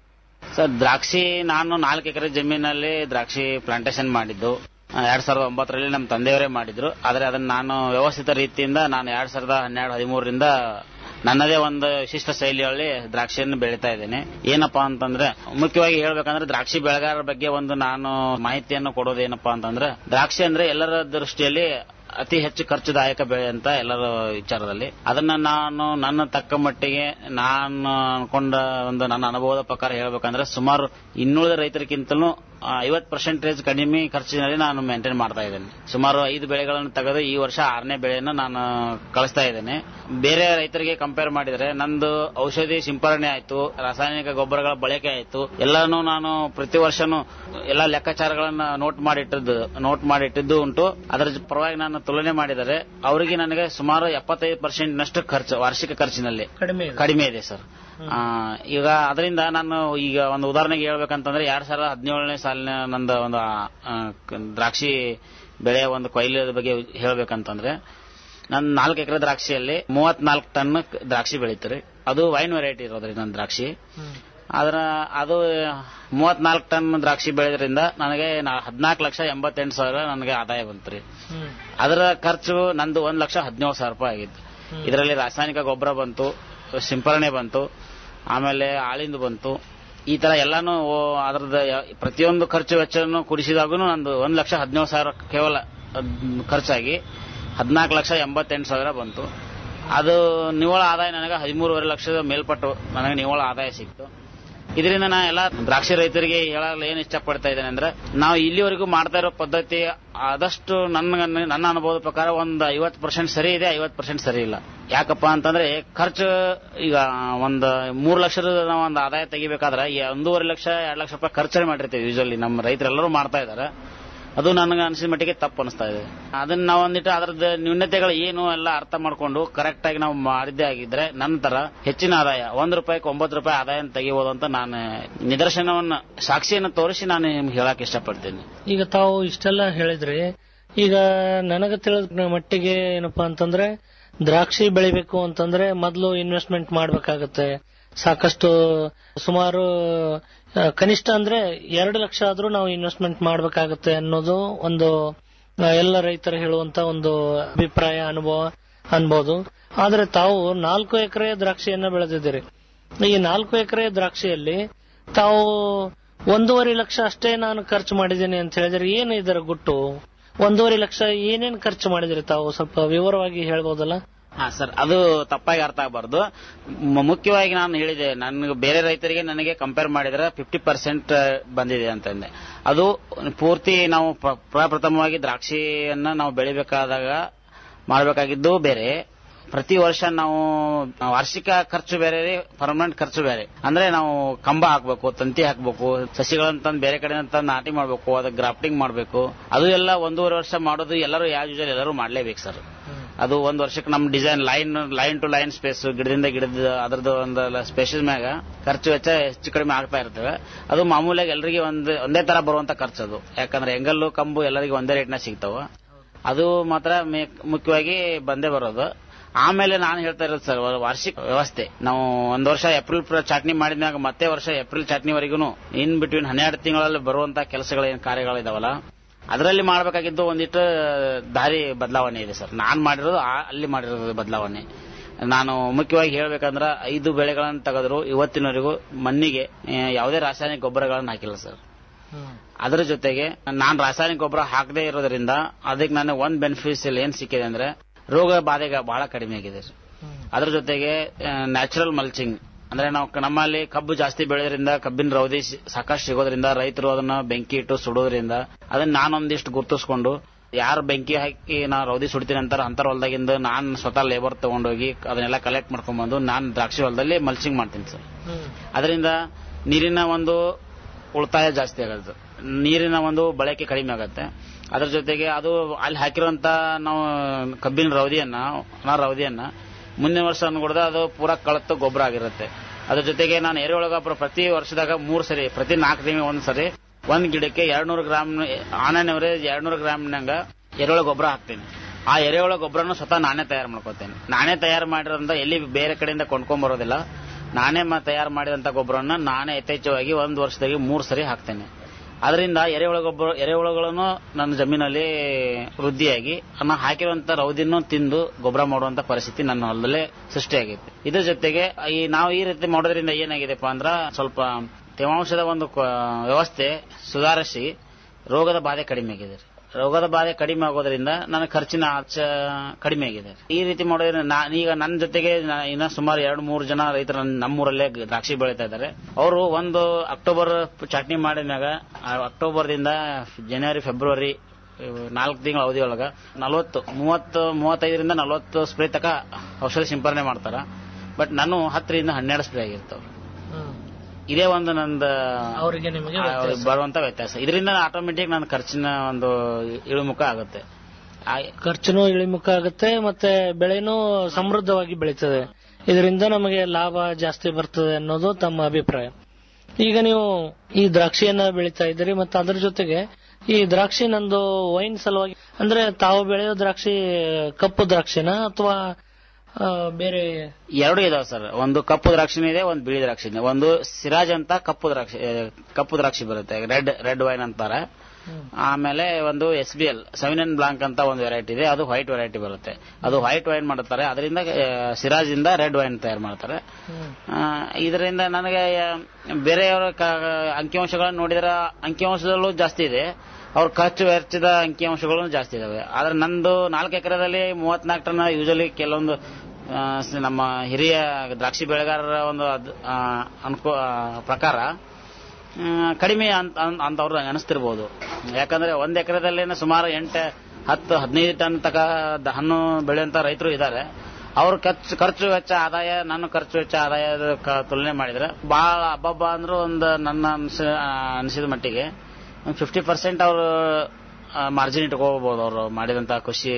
ಸರ್ ದ್ರಾಕ್ಷಿ ನಾನು ನಾಲ್ಕು ಎಕರೆ ಜಮೀನಲ್ಲಿ ದ್ರಾಕ್ಷಿ ಪ್ಲಾಂಟೇಶನ್ ಮಾಡಿದ್ದು ಆ, ಎರಡ್ ಸಾವಿರದ ಒಂಬತ್ತರಲ್ಲಿ ನಮ್ಮ ತಂದೆಯವರೇ ಮಾಡಿದ್ರು ಆದ್ರೆ ಅದನ್ನ ನಾನು ವ್ಯವಸ್ಥಿತ ರೀತಿಯಿಂದ ನಾನು ಎರಡ್ ಸಾವಿರದ ಹನ್ನೆರಡು ಹದಿಮೂರರಿಂದ ನನ್ನದೇ ಒಂದು ವಿಶಿಷ್ಟ ಶೈಲಿಯಲ್ಲಿ ದ್ರಾಕ್ಷಿಯನ್ನು ಬೆಳೀತಾ ಇದ್ದೇನೆ ಏನಪ್ಪಾ ಅಂತಂದ್ರೆ ಮುಖ್ಯವಾಗಿ ಹೇಳ್ಬೇಕಂದ್ರೆ ದ್ರಾಕ್ಷಿ ಬೆಳೆಗಾರರ ಬಗ್ಗೆ ಒಂದು ನಾನು ಮಾಹಿತಿಯನ್ನು ಕೊಡೋದೇನಪ್ಪಾ ಅಂತಂದ್ರೆ ದ್ರಾಕ್ಷಿ ಅಂದ್ರೆ ಎಲ್ಲರ ದೃಷ್ಟಿಯಲ್ಲಿ ಅತಿ ಹೆಚ್ಚು ಖರ್ಚುದಾಯಕ ಬೆಳೆ ಅಂತ ಎಲ್ಲರ ವಿಚಾರದಲ್ಲಿ ಅದನ್ನ ನಾನು ನನ್ನ ತಕ್ಕ ಮಟ್ಟಿಗೆ ನಾನು ಅನ್ಕೊಂಡ ಒಂದು ನನ್ನ ಅನುಭವದ ಪ್ರಕಾರ ಹೇಳ್ಬೇಕಂದ್ರೆ ಸುಮಾರು ಇನ್ನುಳಿದ ರೈತರಿಗಿಂತಲೂ ಐವತ್ ಪರ್ಸೆಂಟೇಜ್ ಕಡಿಮೆ ಖರ್ಚಿನಲ್ಲಿ ನಾನು ಮೇಂಟೈನ್ ಮಾಡ್ತಾ ಇದ್ದೇನೆ ಸುಮಾರು ಐದು ಬೆಳೆಗಳನ್ನು ತೆಗೆದು ಈ ವರ್ಷ ಆರನೇ ಬೆಳೆಯನ್ನು ನಾನು ಕಳಿಸ್ತಾ ಇದ್ದೇನೆ ಬೇರೆ ರೈತರಿಗೆ ಕಂಪೇರ್ ಮಾಡಿದರೆ ನಂದು ಔಷಧಿ ಸಿಂಪರಣೆ ಆಯ್ತು ರಾಸಾಯನಿಕ ಗೊಬ್ಬರಗಳ ಬಳಕೆ ಆಯ್ತು ಎಲ್ಲಾನು ನಾನು ಪ್ರತಿ ವರ್ಷನೂ ಎಲ್ಲಾ ಲೆಕ್ಕಾಚಾರಗಳನ್ನ ನೋಟ್ ಮಾಡಿಟ್ಟಿದ್ದು ನೋಟ್ ಮಾಡಿಟ್ಟಿದ್ದು ಉಂಟು ಅದರ ಜೊ- ಪರವಾಗಿ ನಾನು ತುಲನೆ ಮಾಡಿದರೆ ಅವರಿಗೆ ನನಗೆ ಸುಮಾರು ಎಪ್ಪತ್ತೈದು ಪರ್ಸೆಂಟ್ ನಷ್ಟು ಖರ್ಚು ವಾರ್ಷಿಕ ಖರ್ಚಿನಲ್ಲಿ ಕಡಿಮೆ ಇದೆ. ಕಡಿಮೆ ಇದೆ ಸರ್ ಆ, ಈಗ ಅದರಿಂದ ನಾನು ಈಗ ಒಂದು ಉದಾಹರಣೆಗೆ ಹೇಳ್ಬೇಕಂತಂದ್ರೆ ಎರಡ್ ಸಾವಿರದ ಹದಿನೇಳನೇ ಸಾಲಿನ ನಂದು ಒಂದು ಆ, ಆ, ಕ- ದ್ರಾಕ್ಷಿ ಬೆಳೆಯ ಒಂದು ಕೊಯ್ಲದ ಬಗ್ಗೆ ಹೇಳ್ಬೇಕಂತಂದ್ರೆ ನನ್ನ ನಾಲ್ಕು ಎಕರೆ ದ್ರಾಕ್ಷಿಯಲ್ಲಿ ಮೂವತ್ನಾಲ್ಕು ಟನ್ ದ್ರಾಕ್ಷಿ ಬೆಳೀತಾರೆ ಅದು ವೈನ್ ವೆರೈಟಿ ಇರೋದ್ರಿ ನನ್ನ ದ್ರಾಕ್ಷಿ ಅದರ ಅದು ಮೂವತ್ನಾಲ್ಕು ಟನ್ ದ್ರಾಕ್ಷಿ ಬೆಳೆದ್ರಿಂದ ನನಗೆ ಹದಿನಾಲ್ಕು ಲಕ್ಷ ಎಂಬತ್ತೆಂಟು ಸಾವಿರ ನನಗೆ ಆದಾಯ ಬಂತ್ರಿ ಅದರ ಖರ್ಚು ನಂದು ಒಂದ್ ಲಕ್ಷ ಹದಿನೇಳು ಸಾವಿರ ರೂಪಾಯಿ ಆಗಿತ್ತು ಇದರಲ್ಲಿ ರಾಸಾಯನಿಕ ಗೊಬ್ಬರ ಬಂತು ಸಿಂಪರಣೆ ಬಂತು ಆಮೇಲೆ ಆಳಿಂದು ಬಂತು ಈ ತರ ಎಲ್ಲಾನು ಓ- ಅದ್ರದ್ದು ಯ- ಪ್ರತಿಯೊಂದು ಖರ್ಚು ವೆಚ್ಚವನ್ನು ಕೂಡಿಸಿದಾಗೂ ನಂದು ಒಂದ್ ಲಕ್ಷ ಹದಿನೇಳು ಸಾವಿರ ಕೇವಲ ಅದ್ ಖರ್ಚಾಗಿ ಹದಿನಾಲ್ಕು ಲಕ್ಷ ಎಂಬತ್ತೆಂಟು ಸಾವಿರ ಬಂತು ಅದು ನಿವ್ವಳ ಆದಾಯ ನನಗೆ ಹದಿಮೂರುವರೆ ಲಕ್ಷದ ಮೇಲ್ಪಟ್ಟು ನನಗೆ ನಿವ್ವಳ ಆದಾಯ ಸಿಕ್ತು ಇದರಿಂದ ನಾ ಎಲ್ಲ ದ್ರಾಕ್ಷಿ ರೈತರಿಗೆ ಹೇಳಲು ಏನ್ ಇಷ್ಟಪಡ್ತಾ ಇದ್ದೇನೆ ಅಂದ್ರೆ ನಾವು ಇಲ್ಲಿವರೆಗೂ ಮಾಡ್ತಾ ಇರೋ ಪದ್ಧತಿ ಆದಷ್ಟು ನನ್ನ ನನ್ನ ಅನುಭವದ ಪ್ರಕಾರ ಒಂದು ಐವತ್ತು ಪರ್ಸೆಂಟ್ ಸರಿ ಇದೆ ಐವತ್ತು ಪರ್ಸೆಂಟ್ ಸರಿ ಇಲ್ಲ ಯಾಕಪ್ಪ ಅಂತಂದ್ರೆ ಖರ್ಚು ಈಗ ಒಂದು ಮೂರು ಲಕ್ಷದ ನಾವು ಒಂದು ಆದಾಯ ತೆಗಿಬೇಕಾದ್ರೆ ಈ ಒಂದೂವರೆ ಲಕ್ಷ ಎರಡು ಲಕ್ಷ ರೂಪಾಯಿ ಖರ್ಚು ಮಾಡಿರ್ತೀವಿ ಯೂಶಲಿ ನಮ್ಮ ರೈತರೆಲ್ಲರೂ ಮಾಡ್ತಾ ಇದ್ದಾರೆ ಅದು ನನಗೆ ಅನಿಸಿದ ಮಟ್ಟಿಗೆ ತಪ್ಪು ಅನಿಸ್ತಾ ಇದೆ ಅದನ್ನ ನಾವು ಒಂದಿಟ್ಟು ಅದರದ್ದು ನ್ಯೂನತೆಗಳು ಏನು ಎಲ್ಲ ಅರ್ಥ ಮಾಡ್ಕೊಂಡು ಕರೆಕ್ಟ್ ಆಗಿ ನಾವು ಮಾಡಿದ್ದೇ ಆಗಿದ್ರೆ ನಂತರ ಹೆಚ್ಚಿನ ಆದಾಯ ಒಂದ್ ರೂಪಾಯಿಗೆ ಒಂಬತ್ತು ರೂಪಾಯಿ ಆದಾಯ ತೆಗಿಬಹುದು ಅಂತ ನಾನು ನಿದರ್ಶನವನ್ನ ಸಾಕ್ಷಿಯನ್ನು ತೋರಿಸಿ ನಾನು ನಿಮ್ಗೆ ಹೇಳಕ್ ಇಷ್ಟಪಡ್ತೀನಿ ಈಗ ತಾವು ಇಷ್ಟೆಲ್ಲ ಹೇಳಿದ್ರಿ ಈಗ ನನಗೆ ತಿಳಿದ ಮಟ್ಟಿಗೆ ಏನಪ್ಪಾ ಅಂತಂದ್ರೆ ದ್ರಾಕ್ಷಿ ಬೆಳಿಬೇಕು ಅಂತಂದ್ರೆ ಮೊದಲು ಇನ್ವೆಸ್ಟ್ಮೆಂಟ್ ಮಾಡ್ಬೇಕಾಗತ್ತೆ ಸಾಕಷ್ಟು ಸುಮಾರು ಆ, ಕನಿಷ್ಠ ಅಂದ್ರೆ ಎರಡು ಲಕ್ಷ ಆದ್ರೂ ನಾವು ಇನ್ವೆಸ್ಟ್ಮೆಂಟ್ ಮಾಡ್ಬೇಕಾಗತ್ತೆ ಅನ್ನೋದು ಒಂದು ಆ, ಎಲ್ಲ ರೈತರು ಹೇಳುವಂತ ಒಂದು ಅಭಿಪ್ರಾಯ ಅನುಭವ ಅನ್ಬೋದು ಆದ್ರೆ ತಾವು ನಾಲ್ಕು ಎಕರೆ ದ್ರಾಕ್ಷಿಯನ್ನ ಬೆಳೆದಿದ್ದೀರಿ ಈ ನಾಲ್ಕು ಎಕರೆ ದ್ರಾಕ್ಷಿಯಲ್ಲಿ ತಾವು ಒಂದೂವರೆ ಲಕ್ಷ ಅಷ್ಟೇ ನಾನು ಖರ್ಚು ಮಾಡಿದ್ದೀನಿ ಅಂತ ಹೇಳಿದ್ರೆ ಏನು ಇದರ ಗುಟ್ಟು ಒಂದೂವರೆ ಲಕ್ಷ ಏನೇನ್ ಖರ್ಚು ಮಾಡಿದಿರಿ ತಾವು ಸ್ವಲ್ಪ ವಿವರವಾಗಿ ಹೇಳ್ಬೋದಲ್ಲ ಹಾ ಸರ್ ಅದು ತಪ್ಪಾಗಿ ಅರ್ಥ ಆಗಬಾರ್ದು ಮ- ಮುಖ್ಯವಾಗಿ ನಾನು ಹೇಳಿದೆ ನನಗೆ ಬೇರೆ ರೈತರಿಗೆ ನನಗೆ ಕಂಪೇರ್ ಮಾಡಿದ್ರೆ ಫಿಫ್ಟಿ ಪರ್ಸೆಂಟ್ ಬಂದಿದೆ ಅಂತಂದೆ ಅದು ಪೂರ್ತಿ ನಾವು ಪ್ರ- ಪ್ರಪ್ರಥಮವಾಗಿ ದ್ರಾಕ್ಷಿಯನ್ನ ನಾವು ಬೆಳಿಬೇಕಾದಾಗ ಮಾಡಬೇಕಾಗಿದ್ದು ಬೇರೆ ಪ್ರತಿ ವರ್ಷ ನಾವು ವಾರ್ಷಿಕ ಖರ್ಚು ಬೇರೆ ಪರ್ಮನೆಂಟ್ ಖರ್ಚು ಬೇರೆ ಅಂದ್ರೆ ನಾವು ಕಂಬ ಹಾಕ್ಬೇಕು ತಂತಿ ಹಾಕ್ಬೇಕು ಸಸಿಗಳನ್ನ ತಂದು ಬೇರೆ ಕಡೆ ತಂದು ನಾಟಿ ಮಾಡ್ಬೇಕು ಅದಕ್ಕೆ ಗ್ರಾಫ್ಟಿಂಗ್ ಮಾಡ್ಬೇಕು ಅದು ಎಲ್ಲ ಒಂದೂವರೆ ವರ್ಷ ಮಾಡೋದು ಎಲ್ಲರೂ ಯಾವ ಯೂಶಲ್ ಎಲ್ಲರೂ ಮಾಡ್ಲೇಬೇಕು ಸರ್ ಅದು ಒಂದ್ ವರ್ಷಕ್ಕೆ ನಮ್ design line line to line space ಗಿಡದಿಂದ ಗಿಡದ ಅದ್ರದ್ದು ಒಂದು ಸ್ಪೇಸಸ್ ಮ್ಯಾಗ ಖರ್ಚು ವೆಚ್ಚ ಹೆಚ್ಚು ಕಡಿಮೆ ಆಗ್ತಾ ಇರ್ತವೆ ಅದು ಮಾಮೂಲಿಯಾಗಿ ಎಲ್ಲರಿಗೆ ಒಂದ್ ಒಂದೇ ತರ ಬರುವಂತ ಖರ್ಚು ಅದು ಯಾಕಂದ್ರೆ ಎಂಗಲ್ಲು ಕಂಬು ಎಲ್ಲರಿಗೂ ಒಂದೇ ರೇಟ್ನ ಸಿಗ್ತಾವ ಅದು ಮಾತ್ರ ಮೇ- ಮುಖ್ಯವಾಗಿ ಬಂದೇ ಬರೋದು ಆಮೇಲೆ ನಾನು ಹೇಳ್ತಾ ಇರೋದು ಸರ್ ವಾರ್ಷಿಕ ವ್ಯವಸ್ಥೆ ನಾವು ಒಂದ್ ವರ್ಷ ಏಪ್ರಿಲ್ ಪ್ರ- ಚಾಟ್ನಿ ಮಾಡಿದ್ಮ್ಯಾಗ ಮತ್ತೆ ವರ್ಷ ಏಪ್ರಿಲ್ ಚಾಟ್ನಿವರೆಗೂ ಇನ್ ಬಿಟ್ವೀನ್ ಹನ್ನೆರಡು ತಿಂಗಳಲ್ಲಿ ಬರುವಂತ ಕೆಲಸಗಳು ಏನ್ ಕಾರ್ಯಗಳಿದಾವಲ್ಲ ಅದರಲ್ಲಿ ಮಾಡಬೇಕಾಗಿದ್ದು ಒಂದಿಟ್ಟು ದಾರಿ ಬದಲಾವಣೆ ಇದೆ ಸರ್ ನಾನ್ ಮಾಡಿರೋದು ಆ- ಅಲ್ಲಿ ಮಾಡಿರೋದು ಬದಲಾವಣೆ ನಾನು ಮುಖ್ಯವಾಗಿ ಹೇಳ್ಬೇಕಂದ್ರ ಐದು ಬೆಳೆಗಳನ್ನು ತೆಗೆದ್ರು ಇವತ್ತಿನವರೆಗೂ ಮಣ್ಣಿಗೆ ಆ, ಯಾವುದೇ ರಾಸಾಯನಿಕ ಗೊಬ್ಬರಗಳನ್ನು ಹಾಕಿಲ್ಲ ಸರ್ ಅದರ ಜೊತೆಗೆ ನಾನ್ ರಾಸಾಯನಿಕ ಗೊಬ್ಬರ ಹಾಕದೇ ಇರೋದ್ರಿಂದ ಅದಕ್ಕೆ ನನಗೆ ಒಂದ್ ಬೆನಿಫಿಷಿಯಲ್ ಏನ್ ಸಿಕ್ಕಿದೆ ಅಂದ್ರೆ ರೋಗ ಬಾಧೆಗ ಬಹಳ ಕಡಿಮೆ ಆಗಿದೆ ಸರ್ ಅದ್ರ ಜೊತೆಗೆ ನ್ಯಾಚುರಲ್ ಮಲ್ಚಿಂಗ್ ಅಂದ್ರೆ ನಾವು ಕ- ನಮ್ಮಲ್ಲಿ ಕಬ್ಬು ಜಾಸ್ತಿ ಬೆಳೆಯೋದ್ರಿಂದ ಕಬ್ಬಿನ ರೌದಿ ಸಿ- ಸಾಕಷ್ಟು ಸಿಗೋದ್ರಿಂದ ರೈತರು ಅದನ್ನ ಬೆಂಕಿ ಇಟ್ಟು ಸುಡೋದ್ರಿಂದ ಅದನ್ನ ನಾನೊಂದಿಷ್ಟು ಗುರ್ತಿಸ್ಕೊಂಡು ಯಾರು ಬೆಂಕಿ ಹಾಕಿ ನಾ ರೌದಿ ಸುಡ್ತೀನಿ ಅಂತಾರ ಅಂತರ ಹೊಲದಾಗಿಂದ ನಾನ್ ಸ್ವತಃ ಲೇಬರ್ ತಗೊಂಡೋಗಿ ಅದನ್ನೆಲ್ಲ ಕಲೆಕ್ಟ್ ಮಾಡ್ಕೊಂಡ್ಬಂದು ನಾನ್ ದ್ರಾಕ್ಷಿ ಹೊಲದಲ್ಲಿ ಮಲ್ಚಿಂಗ್ ಮಾಡ್ತೀನಿ ಸರ್ ಅದರಿಂದ ನೀರಿನ ಒಂದು ಉಳಿತಾಯ ಜಾಸ್ತಿ ಆಗುತ್ತೆ ನೀರಿನ ಒಂದು ಬಳಕೆ ಕಡಿಮೆ ಆಗುತ್ತೆ ಅದ್ರ ಜೊತೆಗೆ ಅದು ಅಲ್ಲಿ ಹಾಕಿರುವಂತ ನಾವು ಕಬ್ಬಿನ ರೌದಿಯನ್ನ ನಾ ರೌದಿಯನ್ನ ಮುಂದಿನ ವರ್ಷ ಅನ್ಕೊಡ್ದ ಅದು ಪೂರಾ ಕಳತ್ತು ಗೊಬ್ಬರ ಆಗಿರುತ್ತೆ ಅದ್ರ ಜೊತೆಗೆ ನಾನು ಎರೆಹುಳ ಗೊಬ್ಬರ ಪ್ರತಿ ವರ್ಷದಾಗ ಮೂರು ಸರಿ ಪ್ರತಿ ನಾಲ್ಕು ತಿಂಗಳು ಒಂದ್ ಸರಿ ಒಂದ್ ಗಿಡಕ್ಕೆ ಎರಡ್ನೂರು ಗ್ರಾಮ್ ಆನ್ ಆನ್ ಅವರೇಜ್ ಎರಡ್ನೂರು ಗ್ರಾಮ್ನಂಗ ಎರೆಹುಳ ಗೊಬ್ಬರ ಹಾಕ್ತೀನಿ ಆ ಎರೆಹುಳ ಗೊಬ್ಬರನು ಸ್ವತಃ ನಾನೇ ತಯಾರು ಮಾಡ್ಕೋತೇನೆ ನಾನೇ ತಯಾರು ಮಾಡಿರೋದ್ರಿಂದ ಎಲ್ಲಿ ಬೇರೆ ಕಡೆಯಿಂದ ಕೊಂಡ್ಕೊಂಡ್ ಬರೋದಿಲ್ಲ ನಾನೇ ಮ- ತಯಾರು ಮಾಡಿದಂತ ಗೊಬ್ಬರನ್ನ ನಾನೇ ಯಥೇಚ್ಛವಾಗಿ ಒಂದು ವರ್ಷದಾಗಿ ಮೂರು ಸರಿ ಹಾಕ್ತೇನೆ ಅದರಿಂದ ಎರೆಹುಳ ಗೊಬ್ಬರ ಎರೆಹುಳುಗಳನ್ನು ನನ್ನ ಜಮೀನಲ್ಲಿ ವೃದ್ಧಿಯಾಗಿ ನಾನು ಹಾಕಿರುವಂತ ರೌದಿನೂ ತಿಂದು ಗೊಬ್ಬರ ಮಾಡುವಂತ ಪರಿಸ್ಥಿತಿ ನನ್ನ ಹೊಲದಲ್ಲೇ ಸೃಷ್ಟಿಯಾಗೈತೆ ಇದ್ರ ಜೊತೆಗೆ ಈ ನಾವು ಈ ರೀತಿ ಮಾಡೋದ್ರಿಂದ ಏನಾಗಿದೆಪ್ಪ ಅಂದ್ರ ಸ್ವಲ್ಪ ತೇವಾಂಶದ ಒಂದು ಕ- ವ್ಯವಸ್ಥೆ ಸುಧಾರಿಸಿ ರೋಗದ ಬಾಧೆ ಕಡಿಮೆ ಆಗಿದೆ ರೋಗದ ಬಾಧೆ ಕಡಿಮೆ ಆಗೋದ್ರಿಂದ ನನ್ನ ಖರ್ಚಿನ ವೆಚ್ಚ ಕಡಿಮೆ ಆಗಿದೆ ಈ ರೀತಿ ಮಾಡೋದ್ರಿಂದ ನಾ- ಈಗ ನನ್ನ ಜೊತೆಗೆ ನಾ- ಇನ್ನ ಸುಮಾರು ಎರಡು ಮೂರು ಜನ ರೈತರು ನನ್- ನಮ್ಮೂರಲ್ಲೇ ಗ- ದ್ರಾಕ್ಷಿ ಬೆಳೀತಾ ಇದ್ದಾರೆ ಅವರು ಒಂದು ಅಕ್ಟೋಬರ್ ಚಟ್ನಿ ಮಾಡಿದ್ಮ್ಯಾಗ ಆ ಅಕ್ಟೋಬರ್ದಿಂದ ಜನವರಿ ಫೆಬ್ರವರಿ ನಾಲ್ಕು ತಿಂಗಳ ಅವಧಿ ಒಳಗ ನಲವತ್ತು ಮೂವತ್ತು ಮೂವತ್ತೈದರಿಂದ ನಲವತ್ತು ಸ್ಪ್ರೇ ತಕ ಔಷಧಿ ಸಿಂಪರಣೆ ಮಾಡ್ತಾರ ಬಟ್ ನಾನು ಹತ್ತರಿಂದ ಹನ್ನೆರಡು ಸ್ಪ್ರೇ ಆಗಿರ್ತಾವ ಇದೇ ಒಂದು ನಂದು ಅವರಿಗೆ ನಿಮಗೆ ಆ, ವ್ಯತ್ಯಾಸ. ಬರುವಂತ ವ್ಯತ್ಯಾಸ ಇದರಿಂದ ಆಟೋಮೆಟಿಕ್ ನನ್ನ ಖರ್ಚಿನ ಒಂದು ಇಳಿಮುಖ ಆಗುತ್ತೆ ಖರ್ಚುನು ಇಳಿಮುಖ ಆಗುತ್ತೆ ಮತ್ತೆ ಬೆಳೆನೂ ಸಮೃದ್ಧವಾಗಿ ಬೆಳೀತದೆ ಇದರಿಂದ ನಮಗೆ ಲಾಭ ಜಾಸ್ತಿ ಬರ್ತದೆ ಅನ್ನೋದು ತಮ್ಮ ಅಭಿಪ್ರಾಯ ಈಗ ನೀವು ಈ ದ್ರಾಕ್ಷಿಯನ್ನ ಬೆಳೀತಾ ಇದ್ದೀರಿ ಮತ್ತೆ ಅದ್ರ ಜೊತೆಗೆ ಈ ದ್ರಾಕ್ಷಿ ನಂದು ವೈನ್ ಸಲುವಾಗಿ ಅಂದ್ರೆ ತಾವು ಬೆಳೆಯೋ ದ್ರಾಕ್ಷಿ ಕಪ್ಪು ದ್ರಾಕ್ಷಿನ ಅಥವಾ ಆ, ಬೇರೆ ಎರಡು ಇದಾವೆ ಸರ್ ಒಂದು ಕಪ್ಪು ದ್ರಾಕ್ಷಿನೂ ಇದೆ ಒಂದು ಬಿಳಿ ದ್ರಾಕ್ಷಿ ಇದೆ ಒಂದು ಸಿರಾಜ್ ಅಂತ ಕಪ್ಪು ದ್ರಾಕ್ಷಿ ಆ, ಕಪ್ಪು ದ್ರಾಕ್ಷಿ ಬರುತ್ತೆ ರೆಡ್ ರೆಡ್ ವೈನ್ ಅಂತಾರೆ ಆಮೇಲೆ ಒಂದು S B L seven and blank ಅಂತ ಒಂದು ವೆರೈಟಿ ಇದೆ ಅದು ವೈಟ್ ವೆರೈಟಿ ಬರುತ್ತೆ ಅದು ವೈಟ್ ವೈನ್ ಮಾಡುತ್ತಾರೆ ಅದರಿಂದ ಆ, ಸಿರಾಜ್ ಇಂದ ರೆಡ್ ವೈನ್ ತಯಾರು ಮಾಡ್ತಾರೆ ಆ, ಇದರಿಂದ ನನಗೆ ಆ, ಬೇರೆಯವರ ಕ- ಅಂಕಿಅಂಶಗಳನ್ನು ನೋಡಿದ್ರೆ ಅಂಕಿಅಂಶದಲ್ಲೂ ಜಾಸ್ತಿ ಇದೆ ಅವ್ರ ಖರ್ಚು ವೆಚ್ಚದ ಅಂಕಿಅಂಶಗಳು ಜಾಸ್ತಿ ಇದಾವೆ ಆದ್ರೆ ನಂದು ನಾಲ್ಕು ಎಕರೆದಲ್ಲಿ ಮೂವತ್ನಾಲ್ಕು ಟನ್ ಯೂಶಲಿ ಕೆಲವೊಂದು ಆ, ಸ- ನಮ್ಮ ಹಿರಿಯ ದ್ರಾಕ್ಷಿ ಬೆಳೆಗಾರರ ಒಂದು ಅದ್- ಆ, ಅನ್ಕೋ ಆ, ಪ್ರಕಾರ ಆ, ಕಡಿಮೆ ಅಂತ ಅಂತ- ಅಂತ ಅವ್ರು ಅನಿಸ್ತಿರ್ಬೋದು ಯಾಕಂದ್ರೆ ಒಂದ್ ಎಕರೆದಲ್ಲೇನೆ ಸುಮಾರು ಎಂಟು ಹತ್ತು ಹದಿನೈದು ಟನ್ ತಕ ದ- ಹಣ್ಣು ಬೆಳೆಯುವಂತ ರೈತರು ಇದ್ದಾರೆ ಅವ್ರ ಖರ್ಚು ಖರ್ಚು ವೆಚ್ಚ ಆದಾಯ ನನ್ನ ಖರ್ಚು ವೆಚ್ಚ ಆದಾಯದ ಕ- ತುಲನೆ ಮಾಡಿದ್ರೆ ಬಹಳ ಹಬ್ಬಬ್ಬ ಅಂದ್ರೂ ಒಂದು ನನ್ನ ಅನ್ಸ ಅನಿಸಿದ ಮಟ್ಟಿಗೆ ಒಂದು ಫಿಫ್ಟಿ ಪರ್ಸೆಂಟ್ ಅವರು ಮಾರ್ಜಿನ್ ಇಟ್ಕೋಬಹುದು ಅವರು ಮಾಡಿದಂತ ಕೃಷಿ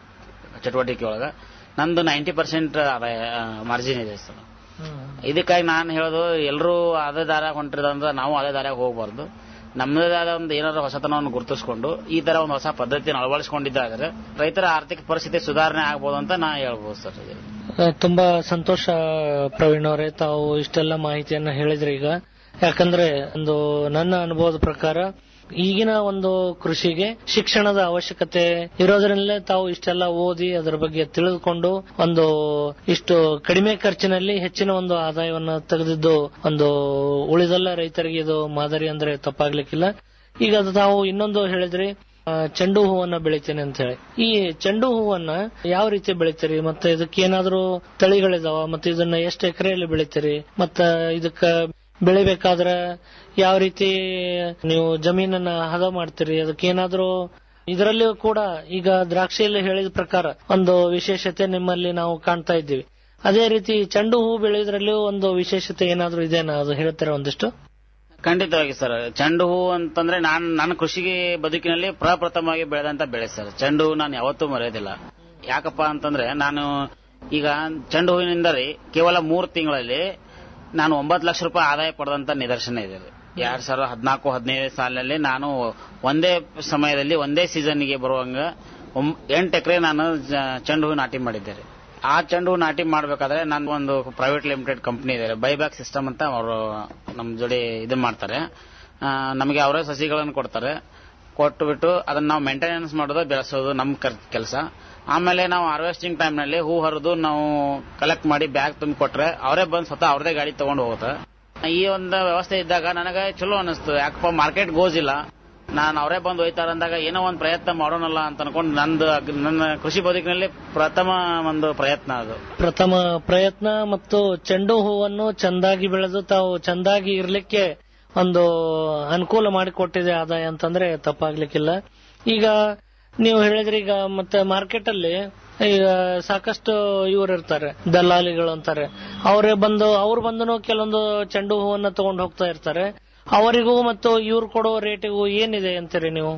ಚಟುವಟಿಕೆ ಒಳಗ ನಂದು ನೈಂಟಿ ಪರ್ಸೆಂಟ್ ಆದಾಯ ಮಾರ್ಜಿನ್ ಇದೆ ಸರ್ ಇದಕ್ಕಾಗಿ ನಾನು ಹೇಳೋದು ಎಲ್ಲರೂ ಅದೇ ದಾರ ಹೊಂಟಿರೋದಂದ್ರೆ ನಾವು ಅದೇ ದಾರ್ಯಾಗ ಹೋಗಬಾರ್ದು ನಮ್ಮದೇ ಆದ ಒಂದು ಏನಾದ್ರು ಹೊಸತನವನ್ನು ಗುರುತಿಸ್ಕೊಂಡು ಈ ತರ ಒಂದು ಹೊಸ ಪದ್ಧತಿಯನ್ನು ಅಳವಡಿಸಿಕೊಂಡಿದ್ದಾದ್ರೆ ರೈತರ ಆರ್ಥಿಕ ಪರಿಸ್ಥಿತಿ ಸುಧಾರಣೆ ಆಗ್ಬೋದು ಅಂತ ನಾ ಹೇಳ್ಬೋದು ಸರ್ ಇದು. ಆ, ತುಂಬಾ ಸಂತೋಷ ಪ್ರವೀಣ್ ಅವರೇ ತಾವು ಇಷ್ಟೆಲ್ಲ ಮಾಹಿತಿಯನ್ನ ಹೇಳಿದ್ರಿ ಈಗ ಯಾಕಂದ್ರೆ ಒಂದು ನನ್ನ ಅನುಭವದ ಪ್ರಕಾರ ಈಗಿನ ಒಂದು ಕೃಷಿಗೆ ಶಿಕ್ಷಣದ ಅವಶ್ಯಕತೆ ಇರೋದ್ರಿಂದಲೇ ತಾವು ಇಷ್ಟೆಲ್ಲ ಓದಿ ಅದರ ಬಗ್ಗೆ ತಿಳಿದುಕೊಂಡು ಒಂದು ಇಷ್ಟು ಕಡಿಮೆ ಖರ್ಚಿನಲ್ಲಿ ಹೆಚ್ಚಿನ ಒಂದು ಆದಾಯವನ್ನು ತೆಗೆದಿದ್ದು ಒಂದು ಉಳಿದೆಲ್ಲ ರೈತರಿಗೆ ಇದು ಮಾದರಿ ಅಂದ್ರೆ ತಪ್ಪಾಗ್ಲಿಕ್ಕಿಲ್ಲ ಈಗ ಅದು ತಾವು ಇನ್ನೊಂದು ಹೇಳಿದ್ರಿ ಆ, ಚೆಂಡು ಹೂವನ್ನ ಬೆಳಿತೇನೆ ಅಂತ ಹೇಳಿ ಈ ಚೆಂಡು ಹೂವನ್ನ ಯಾವ ರೀತಿ ಬೆಳಿತೀರಿ ಮತ್ತೆ ಇದಕ್ಕೆ ಏನಾದ್ರೂ ತಳಿಗಳಿದಾವ ಮತ್ತೆ ಇದನ್ನ ಎಷ್ಟು ಎಕರೆಯಲ್ಲಿ ಬೆಳಿತೀರಿ ಮತ್ತ ಇದಕ್ಕ ಬೆಳಿಬೇಕಾದ್ರೆ ಯಾವ ರೀತಿ ನೀವು ಜಮೀನನ್ನ ಹದ ಮಾಡ್ತೀರಿ ಅದಕ್ಕೆ ಏನಾದ್ರೂ ಇದರಲ್ಲಿಯೂ ಕೂಡ ಈಗ ದ್ರಾಕ್ಷಿಯಲ್ಲಿ ಹೇಳಿದ ಪ್ರಕಾರ ಒಂದು ವಿಶೇಷತೆ ನಿಮ್ಮಲ್ಲಿ ನಾವು ಕಾಣ್ತಾ ಇದ್ದೀವಿ ಅದೇ ರೀತಿ ಚೆಂಡು ಹೂ ಬೆಳೆಯೋದ್ರಲ್ಲಿಯೂ ಒಂದು ವಿಶೇಷತೆ ಏನಾದ್ರೂ ಇದೆನಾ ಅದು ಹೇಳ್ತಾರೆ ಒಂದಿಷ್ಟು ಖಂಡಿತವಾಗಿ ಸರ್ ಚೆಂಡು ಹೂ ಅಂತಂದ್ರೆ ನಾನು ನನ್ನ ಕೃಷಿಗೆ ಬದುಕಿನಲ್ಲಿ ಪ್ರಪ್ರಥಮವಾಗಿ ಬೆಳೆದಂತ ಬೆಳೆ ಸರ್ ಚೆಂಡು ಹೂ ನಾನು ಯಾವತ್ತೂ ಮರೆಯೋದಿಲ್ಲ ಯಾಕಪ್ಪ ಅಂತಂದ್ರೆ ನಾನು ಈಗ ಚೆಂಡು ಹೂವಿನಿಂದ ರೀ ಕೇವಲ ಮೂರು ತಿಂಗಳಲ್ಲಿ ನಾನು ಒಂಬತ್ತು ಲಕ್ಷ ರೂಪಾಯಿ ಆದಾಯ ಪಡೆದಂತ ನಿದರ್ಶನ ಇದೆ ರೀ. ಎರಡ್ ಸಾವಿರದ ಹದಿನಾಲ್ಕು ಹದಿನೈದು ಸಾಲಿನಲ್ಲಿ ನಾನು ಒಂದೇ ಸಮಯದಲ್ಲಿ ಒಂದೇ ಸೀಸನ್ಗೆ ಬರುವಂಗ ಒಂಬ್- ಎಂಟು ಎಕರೆ ನಾನು ಜ- ಚೆಂಡು ಹೂ ನಾಟಿ ಮಾಡಿದ್ದೆ ರೀ. ಆ ಚೆಂಡು ಹೂ ನಾಟಿ ಮಾಡ್ಬೇಕಾದ್ರೆ ನಾನು ಒಂದು ಪ್ರೈವೇಟ್ ಲಿಮಿಟೆಡ್ ಕಂಪನಿ ಇದೆ ಬೈಬ್ಯಾಕ್ ಸಿಸ್ಟಮ್ ಅಂತ ಅವರು ನಮ್ಮ ಜೋಡಿ ಇದು ಮಾಡ್ತಾರೆ ಆ, ನಮಗೆ ಅವರೇ ಸಸಿಗಳನ್ನು ಕೊಡ್ತಾರೆ ಕೊಟ್ಟು ಬಿಟ್ಟು ಅದನ್ನ ನಾವು ಮೇಂಟೆನೆನ್ಸ್ ಮಾಡೋದು ಬೆಳೆಸೋದು ನಮ್ಮ ಕೆಲಸ ಆಮೇಲೆ ನಾವು ಹಾರ್ವೆಸ್ಟಿಂಗ್ ಟೈಮ್ ನಲ್ಲಿ ಹೂ ಹರಿದು ನಾವು ಕಲೆಕ್ಟ್ ಮಾಡಿ ಬ್ಯಾಗ್ ತುಂಬಿ ಕೊಟ್ರೆ ಅವರೇ ಬಂದು ಸ್ವತಃ ಅವ್ರದೇ ಗಾಡಿ ತಗೊಂಡು ಹೋಗುತ್ತೆ ಈ ಒಂದು ವ್ಯವಸ್ಥೆ ಇದ್ದಾಗ ನನಗೆ ಚಲೋ ಅನಿಸ್ತು ಯಾಕಪ್ಪ ಮಾರ್ಕೆಟ್ ಗೋಜಿಲ್ಲ ನಾನು ಅವರೇ ಬಂದು ಒಯ್ತಾರ ಅಂದಾಗ ಏನೋ ಒಂದು ಪ್ರಯತ್ನ ಮಾಡೋಣಲ್ಲ ಅಂತ ಅನ್ಕೊಂಡು ನಂದು ಅಗ್- ನನ್ನ ಕೃಷಿ ಬದುಕಿನಲ್ಲಿ ಪ್ರಥಮ ಒಂದು ಪ್ರಯತ್ನ ಅದು ಪ್ರಥಮ ಪ್ರಯತ್ನ ಮತ್ತು ಚೆಂಡು ಹೂವನ್ನು ಚಂದಾಗಿ ಬೆಳೆದು ತಾವು ಚಂದಾಗಿ ಇರ್ಲಿಕ್ಕೆ ಒಂದು ಅನುಕೂಲ ಮಾಡಿಕೊಟ್ಟಿದೆ ಆದಾಯ ಅಂತಂದ್ರೆ ತಪ್ಪಾಗ್ಲಿಕ್ಕಿಲ್ಲ ಈಗ ನೀವು ಹೇಳಿದ್ರಿ ಈಗ ಮತ್ತೆ ಮಾರ್ಕೆಟ್ ಅಲ್ಲಿ ಈಗ ಸಾಕಷ್ಟು ಇವ್ರು ಇರ್ತಾರೆ ದಲ್ಲಾಳಿಗಳು ಅಂತಾರೆ ಅವರೇ ಬಂದು ಅವ್ರು ಬಂದು ಕೆಲವೊಂದು ಚೆಂಡು ಹೂವನ್ನ ತಗೊಂಡು ಹೋಗ್ತಾ ಇರ್ತಾರೆ ಅವರಿಗೂ ಮತ್ತು ಇವ್ರು ಕೊಡೋ ರೇಟಿಗೂ ಏನಿದೆ ಅಂತೀರಿ ನೀವು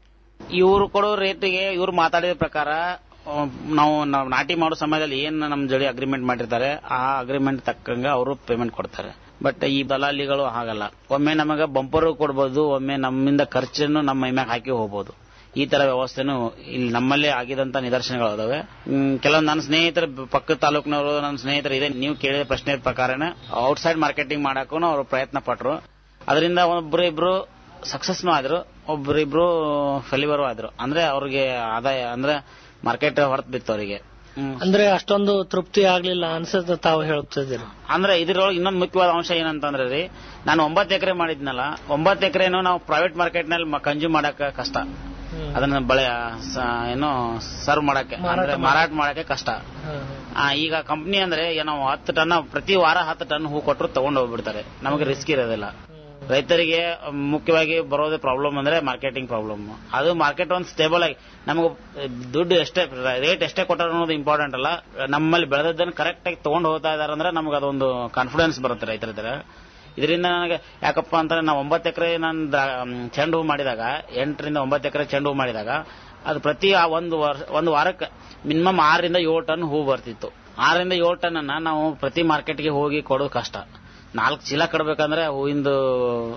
ಇವರು ಕೊಡೋ ರೇಟಿಗೆ ಇವ್ರು ಮಾತಾಡಿದ ಪ್ರಕಾರ ಆ, ನಾವು ನಾವು ನಾಟಿ ಮಾಡೋ ಸಮಯದಲ್ಲಿ ಏನ್ ನಮ್ಮ ಜೊತೆ ಅಗ್ರಿಮೆಂಟ್ ಮಾಡಿರ್ತಾರೆ ಆ ಅಗ್ರಿಮೆಂಟ್ ತಕ್ಕಂಗೆ ಅವರು ಪೇಮೆಂಟ್ ಕೊಡ್ತಾರೆ ಬಟ್ ಈ ದಲಾಲಿಗಳು ಹಾಗಲ್ಲ ಒಮ್ಮೆ ನಮಗೆ ಬಂಪರು ಕೊಡ್ಬೋದು ಒಮ್ಮೆ ನಮ್ಮಿಂದ ಖರ್ಚನ್ನು ನಮ್ಮ ಮೈ ಮ್ಯಾಗ ಹಾಕಿ ಹೋಗ್ಬೋದು ಈ ತರ ವ್ಯವಸ್ಥೆನೂ ಇಲ್ಲಿ ನಮ್ಮಲ್ಲೇ ಆಗಿದಂತ ನಿದರ್ಶನಗಳು ಅದಾವೆ ಹ್ಮ್, ಕೆಲವೊಂದು ನನ್ನ ಸ್ನೇಹಿತರ ಪಕ್ಕದ ತಾಲೂಕಿನವರು ನನ್ನ ಸ್ನೇಹಿತರು ಇದೆ ನೀವು ಕೇಳಿದ ಪ್ರಶ್ನೆ ಪ್ರಕಾರನೇ ಔಟ್ಸೈಡ್ ಮಾರ್ಕೆಟಿಂಗ್ ಮಾಡಕ್ಕೂ ಅವರು ಪ್ರಯತ್ನ ಪಟ್ರು ಅದರಿಂದ ಒಬ್ರು ಇಬ್ರು ಸಕ್ಸಸ್ನು ಆದ್ರು ಒಬ್ರಿಬ್ರು ಫೆಲಿವರ್ ಆದ್ರು ಅಂದ್ರೆ ಅವ್ರಿಗೆ ಆದಾಯ ಅಂದ್ರೆ ಮಾರ್ಕೆಟ್ ಹೊರತು ಬಿತ್ತು ಅವರಿಗೆ ಅಂದ್ರೆ ಅಷ್ಟೊಂದು ತೃಪ್ತಿ ಆಗ್ಲಿಲ್ಲ ಅನ್ಸುತ್ತೆ ತಾವು ಹೇಳ್ತಿದ್ದೀರಿ ಅಂದ್ರೆ ಇದ್ರೊಳಗೆ ಇನ್ನೊಂದು ಮುಖ್ಯವಾದ ಅಂಶ ಏನಂತಂದ್ರೆ ರೀ ನಾನು ಒಂಬತ್ತು ಎಕರೆ ಮಾಡಿದ್ನಲ್ಲ ಒಂಬತ್ತು ಎಕರೆನು ನಾವು ಪ್ರೈವೇಟ್ ಮಾರ್ಕೆಟ್ ನಲ್ಲಿ ಕನ್ಸ್ಯೂಮ್ ಮಾಡಕ್ ಕಷ್ಟ ಅದನ್ನ ಬಳೆ ಸ- ಏನು ಸರ್ವ್ ಮಾಡಕ್ಕೆ ಅಂದ್ರೆ ಮಾರಾಟ ಮಾಡಕ್ಕೆ ಕಷ್ಟ ಆ, ಈಗ ಕಂಪ್ನಿ ಅಂದ್ರೆ ಏನೋ ಹತ್ತು ಟನ್ ಪ್ರತಿ ವಾರ ಹತ್ತು ಟನ್ ಹೂ ಕೊಟ್ಟರು ತಗೊಂಡು ಹೋಗ್ಬಿಡ್ತಾರೆ ನಮಗೆ ರಿಸ್ಕ್ ಇರೋದಿಲ್ಲ ರೈತರಿಗೆ ಮುಖ್ಯವಾಗಿ ಬರೋದೇ ಪ್ರಾಬ್ಲಮ್ ಅಂದ್ರೆ ಮಾರ್ಕೆಟಿಂಗ್ ಪ್ರಾಬ್ಲಮ್ ಅದು ಮಾರ್ಕೆಟ್ ಒಂದು ಸ್ಟೇಬಲ್ ಆಗಿ ನಮಗೆ ದುಡ್ಡು ಎಷ್ಟೇ ರೇಟ್ ಎಷ್ಟೇ ಕೊಟ್ಟರು ಅನ್ನೋದು ಇಂಪಾರ್ಟೆಂಟ್ ಅಲ್ಲ ನಮ್ಮಲ್ಲಿ ಬೆಳೆದದ್ದನ್ನು ಕರೆಕ್ಟ್ ಆಗಿ ತಗೊಂಡು ಹೋಗ್ತಾ ಇದಾರೆ ಅಂದ್ರೆ ನಮ್ಗೆ ಅದೊಂದು ಕಾನ್ಫಿಡೆನ್ಸ್ ಬರುತ್ತೆ ರೈತರ ಹತ್ರ ಇದರಿಂದ ನನಗೆ ಯಾಕಪ್ಪ ಅಂತಂದ್ರೆ ನಾವು ಒಂಬತ್ತು ಎಕರೆ ನಾನು ದ್ರಾ- ಮ್, ಚೆಂಡು ಹೂ ಮಾಡಿದಾಗ ಎಂಟರಿಂದ ಒಂಬತ್ತು ಎಕರೆ ಚೆಂಡು ಹೂ ಮಾಡಿದಾಗ ಅದು ಪ್ರತಿ ಆ ಒಂದು ವರ್ಷ ಒಂದು ವಾರಕ್ಕೆ ಮಿನಿಮಮ್ ಆರರಿಂದ ಏಳು ಟನ್ ಹೂ ಬರ್ತಿತ್ತು ಆರರಿಂದ ಏಳು ಟನ್ ಅನ್ನ ನಾವು ಪ್ರತಿ ಮಾರ್ಕೆಟ್ಗೆ ಹೋಗಿ ಕೊಡೋದು ಕಷ್ಟ ನಾಲ್ಕು ಚೀಲ ಕಡ್ಬೇಕಂದ್ರೆ ಹೂವಿಂದು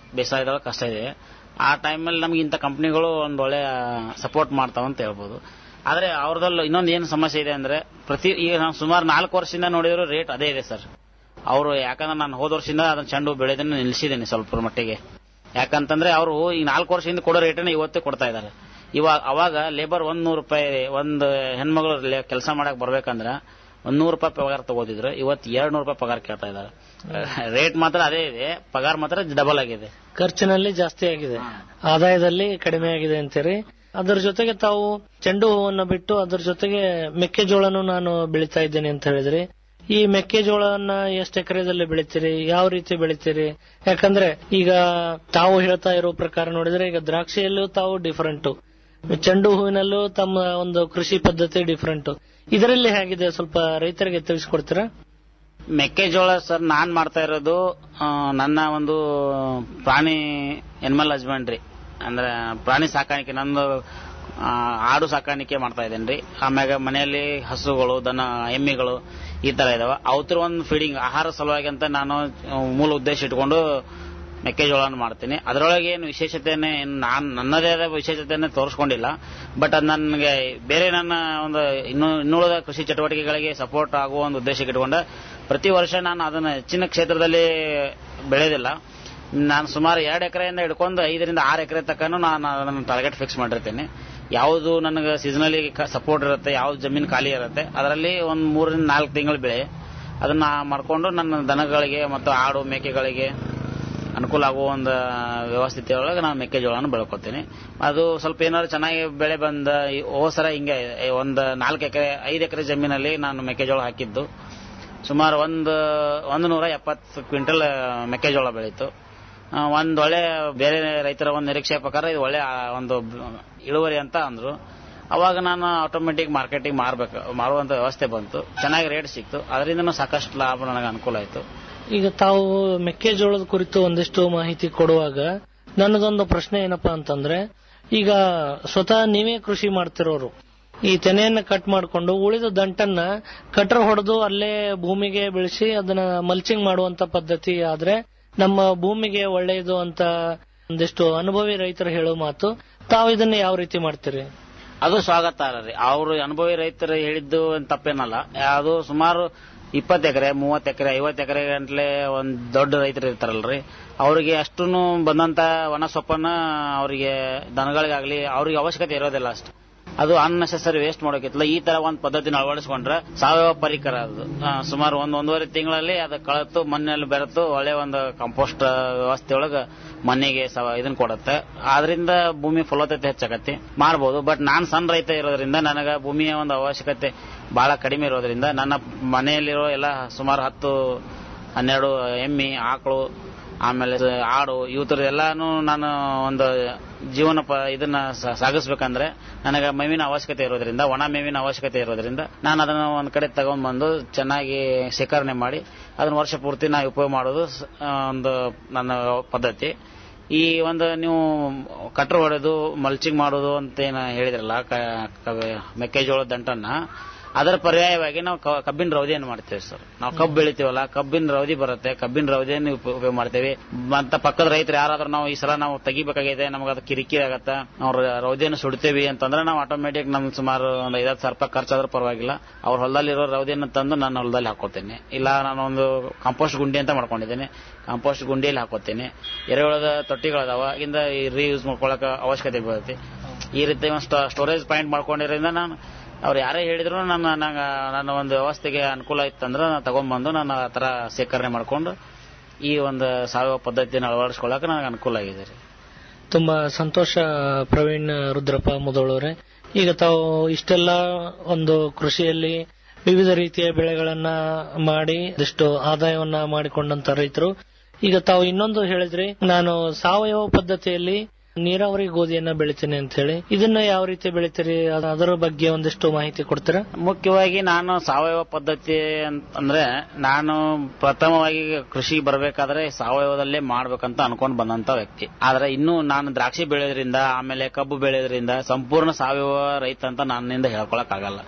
ಬೇಸಾಯದೊಳಗೆ ಕಷ್ಟ ಇದೆ ಆ ಟೈಮಲ್ಲಿ ನಮ್ಗೆ ಇಂಥ ಕಂಪ್ನಿಗಳು ಒಂದು ಒಳ್ಳೆ ಸಪೋರ್ಟ್ ಮಾಡ್ತಾವಂತ ಹೇಳ್ಬೋದು ಆದ್ರೆ ಅವ್ರದಲ್ಲಿ ಇನ್ನೊಂದು ಏನು ಸಮಸ್ಯೆ ಇದೆ ಅಂದ್ರೆ ಪ್ರತಿ ಈಗ ನಾವು ಸುಮಾರು ನಾಲ್ಕು ವರ್ಷದಿಂದ ನೋಡಿದ್ರು ರೇಟ್ ಅದೇ ಇದೆ ಸರ್ ಅವರು ಯಾಕಂದ್ರೆ ನಾನು ಹೋದ ವರ್ಷದಿಂದ ಅದನ್ನ ಚೆಂಡು ಬೆಳೆದನ್ನು ನಿಲ್ಲಿಸಿದ್ದೀನಿ ಸ್ವಲ್ಪ ಮಟ್ಟಿಗೆ ಯಾಕಂತಂದ್ರೆ ಅವರು ಈ ನಾಲ್ಕು ವರ್ಷದಿಂದ ಕೊಡೋ ರೇಟನ್ನ ಇವತ್ತೇ ಕೊಡ್ತಾ ಇದ್ದಾರೆ ಇವಾಗ ಅವಾಗ ಲೇಬರ್ ಒಂದ್ ನೂರು ರೂಪಾಯಿ ಒಂದು ಹೆಣ್ಮಗಳು ಕೆಲಸ ಮಾಡಕ್ ಬರ್ಬೇಕಂದ್ರ ಒಂದ್ ನೂರು ರೂಪಾಯಿ ಪಗಾರ ತಗೋದಿದ್ರು ಇವತ್ತು ಎರಡ್ ನೂರು ರೂಪಾಯಿ ಪಗಾರ ಕೇಳ್ತಾ ಇದ್ದಾರೆ ರೇಟ್ ಮಾತ್ರ ಅದೇ ಇದೆ ಪಗಾರ ಮಾತ್ರ ಡಬಲ್ ಆಗಿದೆ ಖರ್ಚಿನಲ್ಲಿ ಜಾಸ್ತಿ ಆಗಿದೆ ಆದಾಯದಲ್ಲಿ ಕಡಿಮೆ ಆಗಿದೆ ಅಂತೀರಿ ಅದರ ಜೊತೆಗೆ ತಾವು ಚೆಂಡು ಹೂವನ್ನು ಬಿಟ್ಟು ಅದರ ಜೊತೆಗೆ ಮೆಕ್ಕೆಜೋಳನು ನಾನು ಬೆಳಿತಾ ಇದ್ದೇನೆ ಅಂತ ಹೇಳಿದ್ರಿ ಈ ಮೆಕ್ಕೆಜೋಳವನ್ನ ಎಷ್ಟು ಎಕರೆದಲ್ಲಿ ಬೆಳಿತೀರಿ ಯಾವ ರೀತಿ ಬೆಳಿತೀರಿ ಯಾಕಂದ್ರೆ ಈಗ ತಾವು ಹೇಳ್ತಾ ಇರೋ ಪ್ರಕಾರ ನೋಡಿದ್ರೆ ಈಗ ದ್ರಾಕ್ಷಿಯಲ್ಲೂ ತಾವು ಡಿಫರೆಂಟ್ ಚೆಂಡು ಹೂವಿನಲ್ಲೂ ತಮ್ಮ ಒಂದು ಕೃಷಿ ಪದ್ಧತಿ ಡಿಫರೆಂಟ್ ಇದರಲ್ಲಿ ಹೇಗಿದೆ ಸ್ವಲ್ಪ ರೈತರಿಗೆ ತಿಳಿಸ್ಕೊಡ್ತೀರಾ ಮೆಕ್ಕೆಜೋಳ ಸರ್ ನಾನ್ ಮಾಡ್ತಾ ಇರೋದು ಆ, ನನ್ನ ಒಂದು ಪ್ರಾಣಿ ಎನಿಮಲ್ ಹಸ್ಬೆಂಡ್ರಿ ಅಂದ್ರೆ ಪ್ರಾಣಿ ಸಾಕಾಣಿಕೆ ನಂದು ಆ, ಆಡು ಸಾಕಾಣಿಕೆ ಮಾಡ್ತಾ ಇದ್ದೇನೆ ಆಮ್ಯಾಗ ಮನೆಯಲ್ಲಿ ಹಸುಗಳು ದನ ಎಮ್ಮಿಗಳು ಈ ತರ ಇದಾವ ಅವತ್ರ ಒಂದು ಫೀಡಿಂಗ್ ಆಹಾರ ಸಲುವಾಗಿ ಅಂತ ನಾನು ಆ, ಮೂಲ ಉದ್ದೇಶ ಇಟ್ಕೊಂಡು ಮೆಕ್ಕೆಜೋಳನ ಮಾಡ್ತೀನಿ ಅದರೊಳಗೆ ಏನು ವಿಶೇಷತೆನೆ ಏನು ನಾನು ನನ್ನದೇ ಆದ ವಿಶೇಷತೆಯನ್ನು ತೋರಿಸ್ಕೊಂಡಿಲ್ಲ ಬಟ್ ಅದು ನನಗೆ ಬೇರೆ ನನ್ನ ಒಂದು ಇನ್ನು ಇನ್ನುಳಿದ ಕೃಷಿ ಚಟುವಟಿಕೆಗಳಿಗೆ ಸಪೋರ್ಟ್ ಆಗುವ ಒಂದು ಉದ್ದೇಶ ಇಟ್ಕೊಂಡ ಪ್ರತಿ ವರ್ಷ ನಾನು ಅದನ್ನ ಹೆಚ್ಚಿನ ಕ್ಷೇತ್ರದಲ್ಲಿ ಬೆಳೆಯೋದಿಲ್ಲ ನಾನು ಸುಮಾರು ಎರಡು ಎಕರೆಯಿಂದ ಹಿಡ್ಕೊಂಡು ಐದರಿಂದ ಆರು ಎಕರೆ ತಕ್ಕನು ನಾನು ಅದನ್ನು ಟಾರ್ಗೆಟ್ ಫಿಕ್ಸ್ ಮಾಡಿರ್ತೀನಿ ಯಾವುದು ನನಗೆ ಸೀಸನಲಿ ಸಪೋರ್ಟ್ ಇರುತ್ತೆ ಯಾವ್ದು ಜಮೀನು ಖಾಲಿ ಇರುತ್ತೆ ಅದರಲ್ಲಿ ಒಂದು ಮೂರರಿಂದ ನಾಲ್ಕು ತಿಂಗಳು ಬೆಳೆ ಅದನ್ನ ಮಾಡ್ಕೊಂಡು ನನ್ನ ದನಗಳಿಗೆ ಮತ್ತು ಆಡು ಮೇಕೆಗಳಿಗೆ ಅನುಕೂಲ ಆಗುವ ಒಂದು ವ್ಯವಸ್ಥಿತಿ ಒಳಗೆ ನಾನು ಮೆಕ್ಕೆಜೋಳನ ಬೆಳ್ಕೊತೀನಿ ಅದು ಸ್ವಲ್ಪ ಏನಾದ್ರು ಚೆನ್ನಾಗಿ ಬೆಳೆ ಬಂದ ಈ ಹೋದ್ ಸಲ ಹಿಂಗೆ ಒಂದು ನಾಲ್ಕು ಎಕರೆ ಐದು ಎಕರೆ ಜಮೀನಲ್ಲಿ ನಾನು ಮೆಕ್ಕೆಜೋಳ ಹಾಕಿದ್ದು ಸುಮಾರು ಒಂದು ಒಂದು ನೂರ ಎಪ್ಪತ್ತು ಕ್ವಿಂಟಲ್ ಮೆಕ್ಕೆಜೋಳ ಬೆಳೀತು ಆ, ಒಂದ್ ಒಳ್ಳೆ ಬೇರೆ ರೈತರ ಒಂದು ನಿರೀಕ್ಷೆ ಪ್ರಕಾರ ಇದು ಒಳ್ಳೆ ಆ, ಒಂದು ಇಳುವರಿ ಅಂತ ಅಂದ್ರು ಅವಾಗ ನಾನು ಆಟೋಮೆಟಿಕ್ ಮಾರ್ಕೆಟಿಂಗ್ ಮಾರ್ಬೇಕು ಮಾರುವಂತ ವ್ಯವಸ್ಥೆ ಬಂತು ಚೆನ್ನಾಗಿ ರೇಟ್ ಸಿಕ್ತು ಅದರಿಂದ ಸಾಕಷ್ಟು ಲಾಭ ನನಗೆ ಅನುಕೂಲ ಆಯ್ತು ಈಗ ತಾವು ಮೆಕ್ಕೆಜೋಳದ ಕುರಿತು ಒಂದಿಷ್ಟು ಮಾಹಿತಿ ಕೊಡುವಾಗ ನನ್ನದೊಂದು ಪ್ರಶ್ನೆ ಏನಪ್ಪಾ ಅಂತಂದ್ರೆ ಈಗ ಸ್ವತಃ ನೀವೇ ಕೃಷಿ ಮಾಡ್ತಿರೋರು ಈ ತೆನೆಯನ್ನ ಕಟ್ ಮಾಡಿಕೊಂಡು ಉಳಿದ ದಂಟನ್ನ ಕಟ್ರ ಹೊಡೆದು ಅಲ್ಲೇ ಭೂಮಿಗೆ ಬೆಳೆಸಿ ಅದನ್ನ ಮಲ್ಚಿಂಗ್ ಮಾಡುವಂತ ಪದ್ಧತಿ ಆದ್ರೆ ನಮ್ಮ ಭೂಮಿಗೆ ಒಳ್ಳೆಯದು ಅಂತ ಒಂದಿಷ್ಟು ಅನುಭವಿ ರೈತರು ಹೇಳೋ ಮಾತು ತಾವು ಇದನ್ನ ಯಾವ ರೀತಿ ಮಾಡ್ತೀರಿ ಅದು ಸ್ವಾಗತ ರೀ ಅವರು ಅನುಭವಿ ರೈತರು ಹೇಳಿದ್ದು ಏನ್ ತಪ್ಪೇನಲ್ಲ ಅದು ಸುಮಾರು ಇಪ್ಪತ್ತು ಎಕರೆ ಮೂವತ್ತು ಎಕರೆ ಐವತ್ತು ಎಕರೆ ಗಂಟ್ಲೆ ಒಂದ್ ದೊಡ್ಡ ರೈತರು ಇರ್ತಾರಲ್ರಿ ಅವರಿಗೆ ಅಷ್ಟೂ ಬಂದಂತ ವನ ಸೊಪ್ಪನ್ನ ಅವರಿಗೆ ದನಗಳಿಗಾಗ್ಲಿ ಅವ್ರಿಗೆ ಅವಶ್ಯಕತೆ ಇರೋದಿಲ್ಲ ಅಷ್ಟು ಅದು ಅನ್ನೆಸೆಸರಿ ವೇಸ್ಟ್ ಮಾಡೋಕಿತ್ತಲ್ಲ ಈ ತರ ಒಂದು ಪದ್ಧತಿನ ಅಳವಡಿಸ್ಕೊಂಡ್ರೆ ಸಾವಯವ ಪರಿಕರ ಅದು ಆ, ಸುಮಾರು ಒಂದ್ ಒಂದೂವರೆ ತಿಂಗಳಲ್ಲಿ ಅದು ಕಳತು ಮಣ್ಣಲ್ಲಿ ಬೆರೆತು ಒಳ್ಳೆ ಒಂದು ಕಂಪೋಸ್ಟ್ ವ್ಯವಸ್ಥೆ ಒಳಗ ಮಣ್ಣಿಗೆ ಸವ ಇದನ್ನ ಕೊಡುತ್ತೆ ಆದ್ರಿಂದ ಭೂಮಿ ಫಲವತ್ತತೆ ಹೆಚ್ಚಾಗತ್ತೆ ಮಾರ್ಬೋದು ಬಟ್ ನಾನ್ ಸಣ್ಣ ರೈತ ಇರೋದ್ರಿಂದ ನನಗ ಭೂಮಿಯ ಒಂದು ಅವಶ್ಯಕತೆ ಬಹಳ ಕಡಿಮೆ ಇರೋದ್ರಿಂದ ನನ್ನ ಮನೆಯಲ್ಲಿರೋ ಎಲ್ಲ ಸುಮಾರು ಹತ್ತು ಹನ್ನೆರಡು ಎಮ್ಮಿ ಆಕಳು ಆಮೇಲೆ ಆಡು ಇವತ್ತರ ಎಲ್ಲಾನು ನಾನು ಒಂದು ಜೀವನ ಪ ಇದನ್ನ ಸ- ಸಾಗಿಸ್ಬೇಕಂದ್ರೆ ನನಗೆ ಮೇವಿನ ಅವಶ್ಯಕತೆ ಇರೋದ್ರಿಂದ ಒಣ ಮೇವಿನ ಅವಶ್ಯಕತೆ ಇರೋದ್ರಿಂದ ನಾನು ಅದನ್ನ ಒಂದ್ ಕಡೆ ತಗೊಂಡ್ ಬಂದು ಚೆನ್ನಾಗಿ ಶೇಖರಣೆ ಮಾಡಿ ಅದನ್ನ ವರ್ಷ ಪೂರ್ತಿ ನಾ ಉಪಯೋಗ ಮಾಡೋದು ಸ- ಆ, ಒಂದು ನನ್ನ ಪದ್ಧತಿ ಈ ಒಂದು ನೀವು ಕಟ್ರ ಹೊಡೆದು ಮಲ್ಚಿಂಗ್ ಮಾಡೋದು ಅಂತ ಏನ ಹೇಳಿದ್ರಲ್ಲ ಕ- ಕ- ಮೆಕ್ಕೆಜೋಳದ ದಂಟನ್ನ ಅದರ ಪರ್ಯಾಯವಾಗಿ ನಾವು ಕ- ಕಬ್ಬಿನ ರವದಿಯನ್ನು ಮಾಡ್ತೇವೆ ಸರ್ ನಾವು ಕಬ್ಬು ಬೆಳಿತೀವಲ್ಲ ಕಬ್ಬಿನ ರವದಿ ಬರುತ್ತೆ ಕಬ್ಬಿನ ರವದಿಯನ್ನು ಉಪ- ಉಪಯೋಗ ಮಾಡ್ತೇವೆ ಮತ್ತ ಪಕ್ಕದ ರೈತರು ಯಾರಾದ್ರೂ ನಾವು ಈ ಸಲ ನಾವು ತೆಗಿಬೇಕಾಗಿದೆ ನಮಗೆ ಅದು ಕಿರಿಕಿರಿ ಆಗತ್ತ ನಾವು ರ- ರವದಿಯನ್ನು ಸುಡ್ತೇವಿ ಅಂತಂದ್ರೆ ನಾವು ಆಟೋಮೆಟಿಕ್ ನಮ್ಗೆ ಸುಮಾರು ಒಂದು ಐದಾರು ಸಾವಿರ ರೂಪಾಯಿ ಖರ್ಚಾದ್ರೂ ಪರವಾಗಿಲ್ಲ ಅವ್ರ ಹೊಲದಲ್ಲಿರೋ ರವದಿಯನ್ನು ತಂದು ನಾನು ಹೊಲದಲ್ಲಿ ಹಾಕೋತೇನೆ ಇಲ್ಲ ನಾನು ಒಂದು ಕಾಂಪೋಸ್ಟ್ ಗುಂಡಿ ಅಂತ ಮಾಡ್ಕೊಂಡಿದ್ದೇನೆ ಕಾಂಪೋಸ್ಟ್ ಗುಂಡಿಯಲ್ಲಿ ಹಾಕೋತೇನೆ ಎರೆಹುಳದ ತೊಟ್ಟಿಗಳದಾವ ಆಗಿಂದ ಈ ರೀಯೂಸ್ ಮಾಡ್ಕೊಳಕ ಅವಶ್ಯಕತೆ ಬರುತ್ತೆ ಈ ರೀತಿ ಒಂದು ಸ್ಟೋರೇಜ್ ಪಾಯಿಂಟ್ ಮಾಡ್ಕೊಂಡಿರೋದ್ರಿಂದ ನಾನು ಅವ್ರು ಯಾರೇ ಹೇಳಿದ್ರು ನನ್ನ ನಂಗ ನನ್ನ ಒಂದು ವ್ಯವಸ್ಥೆಗೆ ಅನುಕೂಲ ಇತ್ತಂದ್ರೆ ನಾನು ತಗೊಂಡ್ಬಂದು ನಾನು ಆ ತರ ಸೇಖರಣೆ ಮಾಡ್ಕೊಂಡು ಈ ಒಂದು ಸಾವಯವ ಪದ್ಧತಿಯನ್ನು ಅಳವಡಿಸ್ಕೊಳ್ಳಕ್ಕೆ ನನಗೆ ಅನುಕೂಲ ಆಗಿದೆ ರೀ ತುಂಬಾ ಸಂತೋಷ ಪ್ರವೀಣ್ ರುದ್ರಪ್ಪ ಮುದೋಳವ್ರೆ ಈಗ ತಾವು ಇಷ್ಟೆಲ್ಲ ಒಂದು ಕೃಷಿಯಲ್ಲಿ ವಿವಿಧ ರೀತಿಯ ಬೆಳೆಗಳನ್ನ ಮಾಡಿ ಇಷ್ಟು ಆದಾಯವನ್ನ ಮಾಡಿಕೊಂಡಂತ ರೈತರು ಈಗ ತಾವು ಇನ್ನೊಂದು ಹೇಳಿದ್ರಿ ನಾನು ಸಾವಯವ ಪದ್ಧತಿಯಲ್ಲಿ ನೀರಾವರಿ ಗೋಧಿಯನ್ನ ಬೆಳಿತೀನಿ ಅಂತ ಹೇಳಿ ಇದನ್ನ ಯಾವ ರೀತಿ ಬೆಳಿತೀರಿ ಅದ- ಅದರ ಬಗ್ಗೆ ಒಂದಿಷ್ಟು ಮಾಹಿತಿ ಕೊಡ್ತೀರಾ ಮುಖ್ಯವಾಗಿ ನಾನು ಸಾವಯವ ಪದ್ಧತಿ ಅಂತ- ಅಂದ್ರೆ ನಾನು ಪ್ರಥಮವಾಗಿ ಕೃಷಿ ಬರಬೇಕಾದ್ರೆ ಸಾವಯವದಲ್ಲೇ ಮಾಡ್ಬೇಕಂತ ಅನ್ಕೊಂಡ್ ಬಂದಂತ ವ್ಯಕ್ತಿ ಆದ್ರೆ ಇನ್ನು ನಾನು ದ್ರಾಕ್ಷಿ ಬೆಳೆಯೋದ್ರಿಂದ ಆಮೇಲೆ ಕಬ್ಬು ಬೆಳೆಯೋದ್ರಿಂದ ಸಂಪೂರ್ಣ ಸಾವಯವ ರೈತ ಅಂತ ನನ್ನಿಂದ ಹೇಳ್ಕೊಳಕ್ ಆಗಲ್ಲ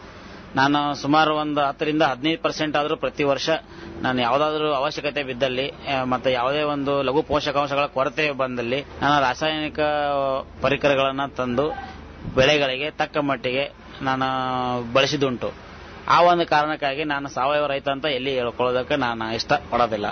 ನಾನು ಸುಮಾರು ಒಂದು ಹತ್ತರಿಂದ ಹದಿನೈದು ಪರ್ಸೆಂಟ್ ಆದರೂ ಪ್ರತಿ ವರ್ಷ ನಾನು ಯಾವುದಾದ್ರೂ ಅವಶ್ಯಕತೆ ಬಿದ್ದಲ್ಲಿ ಆ, ಮತ್ತೆ ಯಾವುದೇ ಒಂದು ಲಘು ಪೋಷಕಾಂಶಗಳ ಕೊರತೆ ಬಂದಲ್ಲಿ ನಾನು ರಾಸಾಯನಿಕ ಪರಿಕರಗಳನ್ನು ತಂದು ಬೆಳೆಗಳಿಗೆ ತಕ್ಕ ಮಟ್ಟಿಗೆ ನಾನು ಬಳಸಿದುಂಟು ಆ ಒಂದು ಕಾರಣಕ್ಕಾಗಿ ನಾನು ಸಾವಯವ ರೈತ ಅಂತ ಎಲ್ಲಿ ಹೇಳ್ಕೊಳ್ಳೋದಕ್ಕೆ ನಾನು ಇಷ್ಟ ಪಡೋದಿಲ್ಲ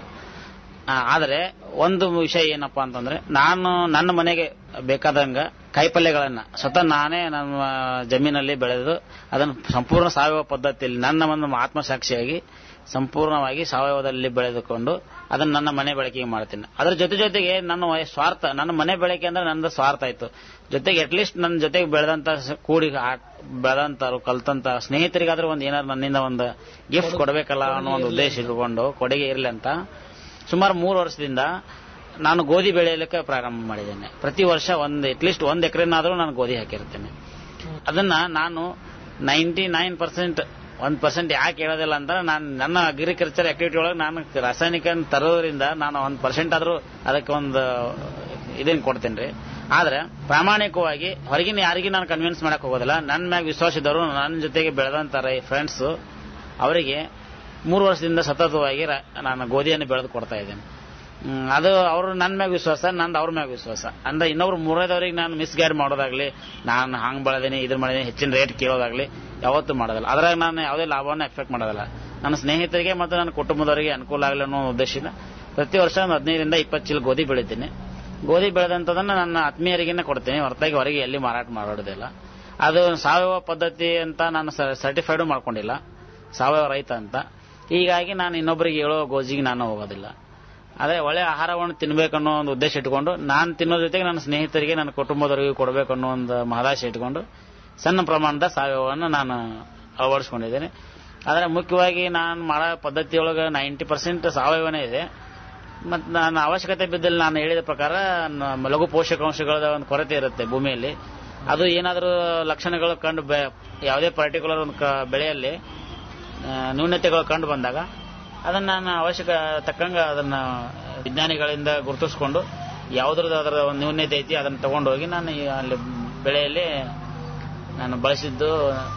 ಆ, ಆದರೆ ಒಂದು ವಿಷಯ ಏನಪ್ಪಾ ಅಂತಂದ್ರೆ ನಾನು ನನ್ನ ಮನೆಗೆ ಬೇಕಾದಂಗ ಕಾಯಿಪಲ್ಯಗಳನ್ನ ಸ್ವತಃ ನಾನೇ ನಮ್ಮ ಜಮೀನಲ್ಲಿ ಬೆಳೆದು ಅದನ್ನು ಸಂಪೂರ್ಣ ಸಾವಯವ ಪದ್ಧತಿಯಲ್ಲಿ ನನ್ನ ಒಂದು ಆತ್ಮಸಾಕ್ಷಿಯಾಗಿ ಸಂಪೂರ್ಣವಾಗಿ ಸಾವಯವದಲ್ಲಿ ಬೆಳೆದುಕೊಂಡು ಅದನ್ನ ನನ್ನ ಮನೆ ಬಳಕೆಗೆ ಮಾಡ್ತೀನಿ ಅದರ ಜೊತೆ ಜೊತೆಗೆ ನನ್ನ ವಯ- ಸ್ವಾರ್ಥ ನನ್ನ ಮನೆ ಬಳಕೆ ಅಂದ್ರೆ ನನ್ನ ಸ್ವಾರ್ಥ ಆಯ್ತು ಜೊತೆಗೆ ಅಟ್ಲೀಸ್ಟ್ ನನ್ನ ಜೊತೆಗೆ ಬೆಳೆದಂತ ಸ- ಕೂಡಿ ಆ- ಬೆಳೆದಂತರು ಕಲ್ತಂತ ಸ್ನೇಹಿತರಿಗಾದ್ರೂ ಒಂದು ಏನಾದ್ರು ನನ್ನಿಂದ ಒಂದು ಗಿಫ್ಟ್ ಕೊಡಬೇಕಲ್ಲ ಅನ್ನೋ ಒಂದು ಉದ್ದೇಶ ಇಟ್ಕೊಂಡು ಕೊಡುಗೆ ಇರಲಿ ಅಂತ ಸುಮಾರು ಮೂರು ವರ್ಷದಿಂದ ನಾನು ಗೋಧಿ ಬೆಳೆಯಲಿಕ್ಕೆ ಪ್ರಾರಂಭ ಮಾಡಿದ್ದೇನೆ ಪ್ರತಿ ವರ್ಷ ಒಂದು ಅಟ್ಲೀಸ್ಟ್ ಒಂದು ಎಕರೆನಾದ್ರೂ ನಾನು ಗೋಧಿ ಹಾಕಿರ್ತೇನೆ ಅದನ್ನ ನಾನು ನೈಂಟಿ ನೈನ್ ಪರ್ಸೆಂಟ್ ಒಂದ್ ಪರ್ಸೆಂಟ್ ಯಾಕೆ ಹೇಳೋದಿಲ್ಲ ಅಂದ್ರೆ ನಾನು ನನ್ನ ಅಗ್ರಿಕಲ್ಚರ್ ಆಕ್ಟಿವಿಟಿ ಒಳಗೆ ನಾನು ರಾಸಾಯನಿಕ ತರೋದ್ರಿಂದ ನಾನು ಒಂದ್ ಪರ್ಸೆಂಟ್ ಆದ್ರೂ ಅದಕ್ಕೆ ಒಂದು ಇದನ್ನ ಕೊಡ್ತೇನೆ ರೀ ಆದ್ರೆ ಪ್ರಾಮಾಣಿಕವಾಗಿ ಹೊರಗಿನ ಯಾರಿಗೂ ನಾನು ಕನ್ವಿನ್ಸ್ ಮಾಡಕ್ ಹೋಗೋದಿಲ್ಲ ನನ್ನ ಮ್ಯಾಗ ವಿಶ್ವಾಸ ಇದ್ದವರು ನನ್ನ ಜೊತೆಗೆ ಬೆಳೆದಂತ ಫ್ರೆಂಡ್ಸ್ ಅವರಿಗೆ ಮೂರು ವರ್ಷದಿಂದ ಸತತವಾಗಿ ರ- ನಾನು ಗೋಧಿಯನ್ನು ಬೆಳೆದು ಕೊಡ್ತಾ ಇದ್ದೇನೆ ಹ್ಮ್, ಅದು ಅವರು ನನ್ನ ಮ್ಯಾಗ ವಿಶ್ವಾಸ ನಂದು ಅವ್ರ ಮ್ಯಾಗ ವಿಶ್ವಾಸ ಅಂದ್ರೆ ಇನ್ನೊಬ್ರು ಮೂರನೇದವ್ರಿಗೆ ನಾನು ಮಿಸ್ಗೈಡ್ ಮಾಡೋದಾಗ್ಲಿ ನಾನು ಹಂಗ್ ಬೆಳೆದೇನೆ ಇದ್ರ ಮಾಡಿದೀನಿ ಹೆಚ್ಚಿನ ರೇಟ್ ಕೇಳೋದಾಗ್ಲಿ ಯಾವತ್ತೂ ಮಾಡೋದಿಲ್ಲ ಅದ್ರಾಗ ನಾನು ಯಾವುದೇ ಲಾಭವನ್ನು ಎಫೆಕ್ಟ್ ಮಾಡೋದಿಲ್ಲ ನನ್ನ ಸ್ನೇಹಿತರಿಗೆ ಮತ್ತು ನನ್ನ ಕುಟುಂಬದವರಿಗೆ ಅನುಕೂಲ ಆಗಲಿ ಅನ್ನೋ ಉದ್ದೇಶದಿಂದ ಪ್ರತಿ ವರ್ಷ ಒಂದು ಹದಿನೈದರಿಂದ ಇಪ್ಪತ್ತು ಚೀಲ ಗೋಧಿ ಬೆಳಿತೀನಿ ಗೋಧಿ ಬೆಳೆದಂಥದನ್ನ ನನ್ನ ಆತ್ಮೀಯರಿಗೇನೆ ಕೊಡ್ತೀನಿ ಹೊರತಾಗಿ ಹೊರಗೆ ಎಲ್ಲಿ ಮಾರಾಟ ಮಾಡೋದಿಲ್ಲ ಅದು ಸಾವಯವ ಪದ್ಧತಿ ಅಂತ ನಾನು ಸರ್ಟಿಫೈಡು ಮಾಡ್ಕೊಂಡಿಲ್ಲ ಸಾವಯವ ರೈತ ಅಂತ ಹೀಗಾಗಿ ನಾನು ಇನ್ನೊಬ್ಬರಿಗೆ ಹೇಳೋ ಗೋಜಿಗೆ ನಾನು ಹೋಗೋದಿಲ್ಲ ಅದೇ ಒಳ್ಳೆ ಆಹಾರವನ್ನು ತಿನ್ಬೇಕನ್ನೋ ಒಂದು ಉದ್ದೇಶ ಇಟ್ಕೊಂಡು ನಾನು ತಿನ್ನೋ ಜೊತೆಗೆ ನನ್ನ ಸ್ನೇಹಿತರಿಗೆ ನನ್ನ ಕುಟುಂಬದವರಿಗೂ ಕೊಡಬೇಕು ಅನ್ನೋ ಒಂದು ಮಹದಾಶೆ ಇಟ್ಕೊಂಡು ಸಣ್ಣ ಪ್ರಮಾಣದ ಸಾವಯವವನ್ನು ನಾನು ಅಳವಡಿಸ್ಕೊಂಡಿದ್ದೇನೆ ಆದರೆ ಮುಖ್ಯವಾಗಿ ನಾನು ಮಾಡೋ ಪದ್ಧತಿಯೊಳಗೆ ನೈಂಟಿ ಪರ್ಸೆಂಟ್ ಸಾವಯವನೇ ಇದೆ ಮತ್ತು ನಾನು ಅವಶ್ಯಕತೆ ಬಿದ್ದಲ್ಲಿ ನಾನು ಹೇಳಿದ ಪ್ರಕಾರ ನ- ಲಘು ಪೋಷಕಾಂಶಗಳ ಒಂದು ಕೊರತೆ ಇರುತ್ತೆ ಭೂಮಿಯಲ್ಲಿ ಅದು ಏನಾದರೂ ಲಕ್ಷಣಗಳು ಕಂಡು ಬೆ- ಯಾವುದೇ ಪರ್ಟಿಕ್ಯುಲರ್ ಒಂದು ಕ- ಬೆಳೆಯಲ್ಲಿ ಆ, ನ್ಯೂನತೆಗಳು ಕಂಡು ಬಂದಾಗ ಅದನ್ನ ನಾನು ಅವಶ್ಯಕ ತಕ್ಕಂಗ ಅದನ್ನ ವಿಜ್ಞಾನಿಗಳಿಂದ ಗುರುತಿಸ್ಕೊಂಡು ಯಾವ್ದ್ರದ್ದು ಅದರ ಒಂದು ನ್ಯೂನ್ಯತೆ ಐತಿ ಅದನ್ನ ತಗೊಂಡೋಗಿ ನಾನು ಈ ಅಲ್ಲಿ ಬೆಳೆಯಲ್ಲಿ ನಾನು ಬಳಸಿದ್ದು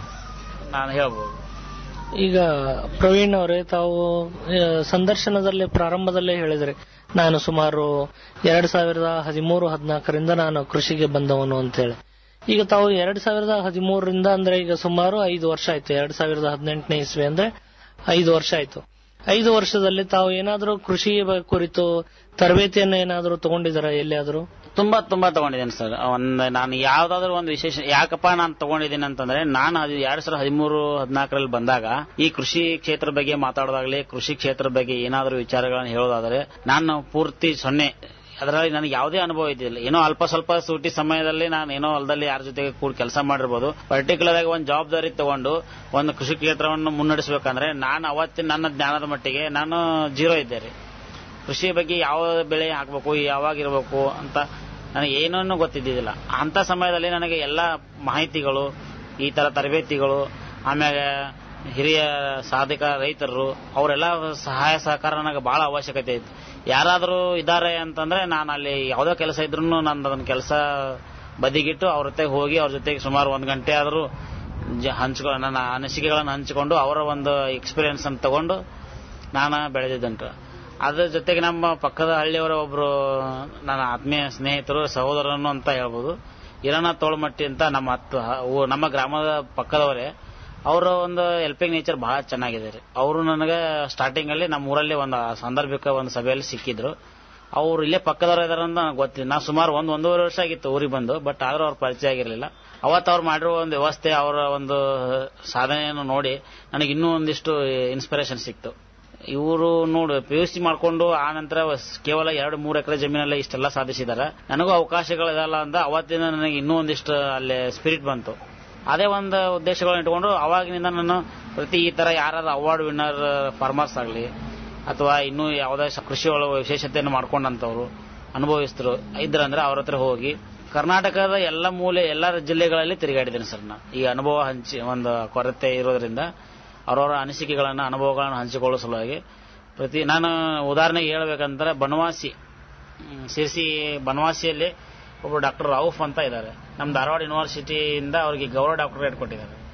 ನಾನು ಹೇಳ್ಬೋದು ಈಗ ಪ್ರವೀಣ್ ಅವರೇ ತಾವು ಆ, ಸಂದರ್ಶನದಲ್ಲಿ ಪ್ರಾರಂಭದಲ್ಲೇ ಹೇಳಿದ್ರಿ ನಾನು ಸುಮಾರು ಎರಡ್ ಸಾವಿರದ ಹದಿಮೂರು ಹದಿನಾಲ್ಕರಿಂದ ನಾನು ಕೃಷಿಗೆ ಬಂದವನು ಅಂತೇಳಿ ಈಗ ತಾವು ಎರಡ್ ಸಾವಿರದ ಹದಿಮೂರರಿಂದ ಅಂದ್ರೆ ಈಗ ಸುಮಾರು ಐದು ವರ್ಷ ಆಯ್ತು ಎರಡ್ ಸಾವಿರದ ಹದಿನೆಂಟನೇ ಇಸ್ವಿ ಅಂದ್ರೆ ಐದು ವರ್ಷ ಆಯ್ತು ಐದು ವರ್ಷದಲ್ಲಿ ತಾವು ಏನಾದ್ರೂ ಕೃಷಿ ಬ- ಕುರಿತು ತರಬೇತಿಯನ್ನು ಏನಾದ್ರೂ ತಗೊಂಡಿದಾರ ಎಲ್ಲಿಯಾದ್ರೂ ತುಂಬಾ ತುಂಬಾ ತಗೊಂಡಿದ್ದೇನೆ ಸರ್ ಒಂದ್ ನಾನು ಯಾವ್ದಾದ್ರು ಒಂದು ವಿಶೇಷ ಯಾಕಪ್ಪ ನಾನು ತಗೊಂಡಿದ್ದೀನಿ ಅಂತಂದ್ರೆ ನಾನು ಅದು ಎರಡ್ ಸಾವಿರದ ಹದಿಮೂರು ಹದಿನಾಲ್ಕರಲ್ಲಿ ಬಂದಾಗ ಈ ಕೃಷಿ ಕ್ಷೇತ್ರ ಬಗ್ಗೆ ಮಾತಾಡೋದಾಗ್ಲಿ ಕೃಷಿ ಕ್ಷೇತ್ರ ಬಗ್ಗೆ ಏನಾದರೂ ವಿಚಾರಗಳನ್ನು ಹೇಳೋದಾದ್ರೆ ನಾನು ಪೂರ್ತಿ ಸೊನ್ನೆ ಅದರಲ್ಲಿ ನನಗೆ ಯಾವುದೇ ಅನುಭವ ಇದ್ದಿಲ್ಲ ಏನೋ ಅಲ್ಪ ಸ್ವಲ್ಪ ಸೂಟಿ ಸಮಯದಲ್ಲಿ ನಾನು ಏನೋ ಹೊಲದಲ್ಲಿ ಯಾರ ಜೊತೆಗೆ ಕೂಡ ಕೆಲಸ ಮಾಡಿರ್ಬೋದು ಪರ್ಟಿಕ್ಯುಲರ್ ಆಗಿ ಒಂದು ಜವಾಬ್ದಾರಿ ತಗೊಂಡು ಒಂದು ಕೃಷಿ ಕ್ಷೇತ್ರವನ್ನು ಮುನ್ನಡೆಸಬೇಕಂದ್ರೆ ನಾನು ಅವತ್ತಿನ ನನ್ನ ಜ್ಞಾನದ ಮಟ್ಟಿಗೆ ನಾನು ಜೀರೋ ಇದ್ದೆ ರೀ ಕೃಷಿ ಬಗ್ಗೆ ಯಾವ ಬೆಳೆ ಹಾಕಬೇಕು ಯಾವಾಗ ಇರಬೇಕು ಅಂತ ನನಗೆ ಏನನ್ನೂ ಗೊತ್ತಿದ್ದಿದ್ದಿಲ್ಲ ಅಂತ ಸಮಯದಲ್ಲಿ ನನಗೆ ಎಲ್ಲ ಮಾಹಿತಿಗಳು ಈ ತರ ತರಬೇತಿಗಳು ಆಮೇಲೆ ಹಿರಿಯ ಸಾಧಕ ರೈತರು ಅವರೆಲ್ಲ ಸಹಾಯ ಸಹಕಾರ ನನಗೆ ಬಹಳ ಅವಶ್ಯಕತೆ ಇತ್ತು ಯಾರಾದರೂ ಇದ್ದಾರೆ ಅಂತಂದ್ರೆ ನಾನು ಅಲ್ಲಿ ಯಾವುದೋ ಕೆಲಸ ಇದ್ರೂ ನಾನು ಅದನ್ನ ಕೆಲಸ ಬದಿಗಿಟ್ಟು ಅವ್ರ ಜೊತೆಗೆ ಹೋಗಿ ಅವ್ರ ಜೊತೆಗೆ ಸುಮಾರು ಒಂದು ಗಂಟೆ ಆದರೂ ಹಂಚ್ಕೊ ನನ್ನ ಅನಿಸಿಕೆಗಳನ್ನು ಹಂಚಿಕೊಂಡು ಅವರ ಒಂದು ಎಕ್ಸ್ಪೀರಿಯನ್ಸ್ ಅನ್ನು ತಗೊಂಡು ನಾನು ಬೆಳೆದಿದ್ದುಂಟು ಅದ್ರ ಜೊತೆಗೆ ನಮ್ಮ ಪಕ್ಕದ ಹಳ್ಳಿಯವರ ಒಬ್ರು ನನ್ನ ಆತ್ಮೀಯ ಸ್ನೇಹಿತರು ಸಹೋದರನು ಅಂತ ಹೇಳ್ಬೋದು ಇರಣ ತೋಳ್ಮಟ್ಟಿ ಅಂತ ನಮ್ಮ ಹತ್ತು ಊ- ನಮ್ಮ ಗ್ರಾಮದ ಪಕ್ಕದವರೇ ಅವರ ಒಂದು ಹೆಲ್ಪಿಂಗ್ ನೇಚರ್ ಬಹಳ ಚೆನ್ನಾಗಿದೆ ರೀ ಅವರು ನನಗೆ ಸ್ಟಾರ್ಟಿಂಗ್ ಅಲ್ಲಿ ನಮ್ಮ ಊರಲ್ಲಿ ಒಂದು ಸಾಂದರ್ಭಿಕ ಒಂದು ಸಭೆಯಲ್ಲಿ ಸಿಕ್ಕಿದ್ರು ಅವ್ರು ಇಲ್ಲೇ ಪಕ್ಕದವ್ರು ಇದಾರೆ ಅಂತ ನನಗೆ ಗೊತ್ತಿಲ್ಲ ನಾ ಸುಮಾರು ಒಂದು ಒಂದೂವರೆ ವರ್ಷ ಆಗಿತ್ತು ಊರಿಗೆ ಬಂದು ಬಟ್ ಆದ್ರೂ ಅವ್ರ ಪರಿಚಯ ಆಗಿರಲಿಲ್ಲ ಅವತ್ತು ಅವ್ರು ಮಾಡಿರೋ ಒಂದು ವ್ಯವಸ್ಥೆ ಅವರ ಒಂದು ಸಾಧನೆಯನ್ನು ನೋಡಿ ನನಗೆ ಇನ್ನೂ ಒಂದಿಷ್ಟು ಇನ್ಸ್ಪಿರೇಷನ್ ಸಿಕ್ತು ಇವರು ನೋಡು ಪಿ ಯು ಸಿ ಮಾಡ್ಕೊಂಡು ಆ ನಂತರ ಕೇವಲ ಎರಡು ಮೂರು ಎಕರೆ ಜಮೀನಲ್ಲಿ ಇಷ್ಟೆಲ್ಲ ಸಾಧಿಸಿದ್ದಾರೆ ನನಗೂ ಅವಕಾಶಗಳಿದಲ್ಲ ಅಂತ ಅವತ್ತಿಂದ ನನಗೆ ಇನ್ನೂ ಒಂದಿಷ್ಟು ಅಲ್ಲಿ ಸ್ಪಿರಿಟ್ ಬಂತು ಅದೇ ಒಂದು ಉದ್ದೇಶಗಳನ್ನ ಇಟ್ಕೊಂಡು ಅವಾಗಿನಿಂದ ನಾನು ಪ್ರತಿ ಈ ತರ ಯಾರಾದ್ರೂ ಅವಾರ್ಡ್ ವಿನ್ನರ್ ಫಾರ್ಮರ್ಸ್ ಆಗಲಿ ಅಥವಾ ಇನ್ನೂ ಯಾವುದೇ ಸ- ಕೃಷಿ ಒಳಗೆ ವಿಶೇಷತೆಯನ್ನು ಮಾಡ್ಕೊಂಡಂತವ್ರು ಅನುಭವಿಸ್ತರು ಇದ್ರಂದ್ರೆ ಅವ್ರ ಹತ್ರ ಹೋಗಿ ಕರ್ನಾಟಕದ ಎಲ್ಲ ಮೂಲೆ ಎಲ್ಲ ಜಿಲ್ಲೆಗಳಲ್ಲಿ ತಿರುಗಾಡಿದ್ದೀನಿ ಸರ್ ನಾ ಈ ಅನುಭವ ಹಂಚಿ ಒಂದು ಕೊರತೆ ಇರೋದ್ರಿಂದ ಅವರವರ ಅನಿಸಿಕೆಗಳನ್ನ ಅನುಭವಗಳನ್ನು ಹಂಚಿಕೊಳ್ಳೋ ಸಲುವಾಗಿ ಪ್ರತಿ ನಾನು ಉದಾಹರಣೆಗೆ ಹೇಳ್ಬೇಕಂದ್ರೆ ಬನವಾಸಿ ಹ್ಮ್, ಸಿರ್ಸಿ ಬನವಾಸಿಯಲ್ಲಿ ಒಬ್ಬರು ಡಾಕ್ಟರ್ ರೌಫ್ ಅಂತ ಇದ್ದಾರೆ ನಮ್ಮ ಧಾರವಾಡ ಯೂನಿವರ್ಸಿಟಿಯಿಂದ ಅವರಿಗೆ ಗೌರವ ಡಾಕ್ಟರೇಟ್ ಕೊಟ್ಟಿದ್ದಾರೆ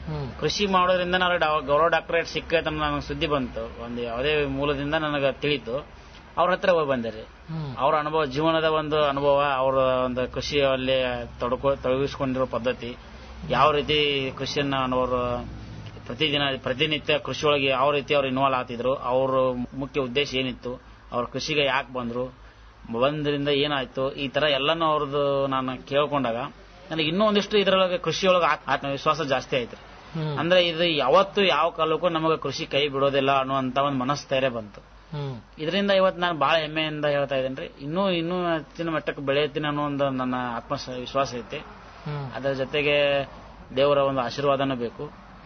ಕೃಷಿ ಮಾಡೋದ್ರಿಂದ ನನಗೆ ಡಾ- ಗೌರವ ಡಾಕ್ಟರೇಟ್ ಸಿಕ್ಕೈತೆ ಅನ್ನೋ ನನಗೆ ಸುದ್ದಿ ಬಂತು ಒಂದು ಯಾವುದೇ ಮೂಲದಿಂದ ನನಗೆ ತಿಳಿತು ಅವ್ರ ಹತ್ರ ಹೋಗಿ ಬಂದೆ ರೀ ಅವ್ರ ಅನುಭವ ಜೀವನದ ಒಂದು ಅನುಭವ ಅವರ ಒಂದು ಕೃಷಿಯಲ್ಲಿ ತೊಡಕೊ ತೊಡಗಿಸ್ಕೊಂಡಿರೋ ಪದ್ಧತಿ ಯಾವ ರೀತಿ ಕೃಷಿಯನ್ನ ಅವರು ಪ್ರತಿದಿನ ಪ್ರತಿನಿತ್ಯ ಕೃಷಿಯೊಳಗೆ ಯಾವ ರೀತಿ ಅವ್ರು ಇನ್ವಾಲ್ವ್ ಆಗ್ತಿದ್ರು ಅವ್ರ ಮುಖ್ಯ ಉದ್ದೇಶ ಏನಿತ್ತು ಅವ್ರ ಕೃಷಿಗೆ ಯಾಕೆ ಬಂದ್ರು ಬಂದ್ರಿಂದ ಏನಾಯ್ತು ಈ ತರ ಎಲ್ಲಾನು ಅವ್ರದ್ದು ನಾನು ಕೇಳ್ಕೊಂಡಾಗ ನನಗೆ ಇನ್ನೂ ಒಂದಿಷ್ಟು ಇದರೊಳಗೆ ಕೃಷಿಯೊಳಗೆ ಆತ್ಮ- ಆತ್ಮವಿಶ್ವಾಸ ಜಾಸ್ತಿ ಆಯ್ತು ಅಂದ್ರೆ ಇದು ಯಾವತ್ತು ಯಾವ ಕಾಲಕ್ಕೂ ನಮಗೆ ಕೃಷಿ ಕೈ ಬಿಡೋದಿಲ್ಲ ಅನ್ನುವಂತ ಒಂದು ಮನಸ್ಥೈರ್ಯ ಬಂತು ಇದರಿಂದ ಇವತ್ತು ನಾನು ಬಹಳ ಹೆಮ್ಮೆಯಿಂದ ಹೇಳ್ತಾ ಇದ್ದೇನೆ ರೀ ಇನ್ನೂ ಇನ್ನೂ ಹೆಚ್ಚಿನ ಮಟ್ಟಕ್ಕೆ ಬೆಳೆಯುತ್ತೀನಿ ಅನ್ನೋ ಒಂದು ನನ್ನ ಆತ್ಮ ವಿಶ್ವಾಸ ಐತಿ ಅದರ ಜೊತೆಗೆ ದೇವರ ಒಂದು ಆಶೀರ್ವಾದನೂ ಬೇಕು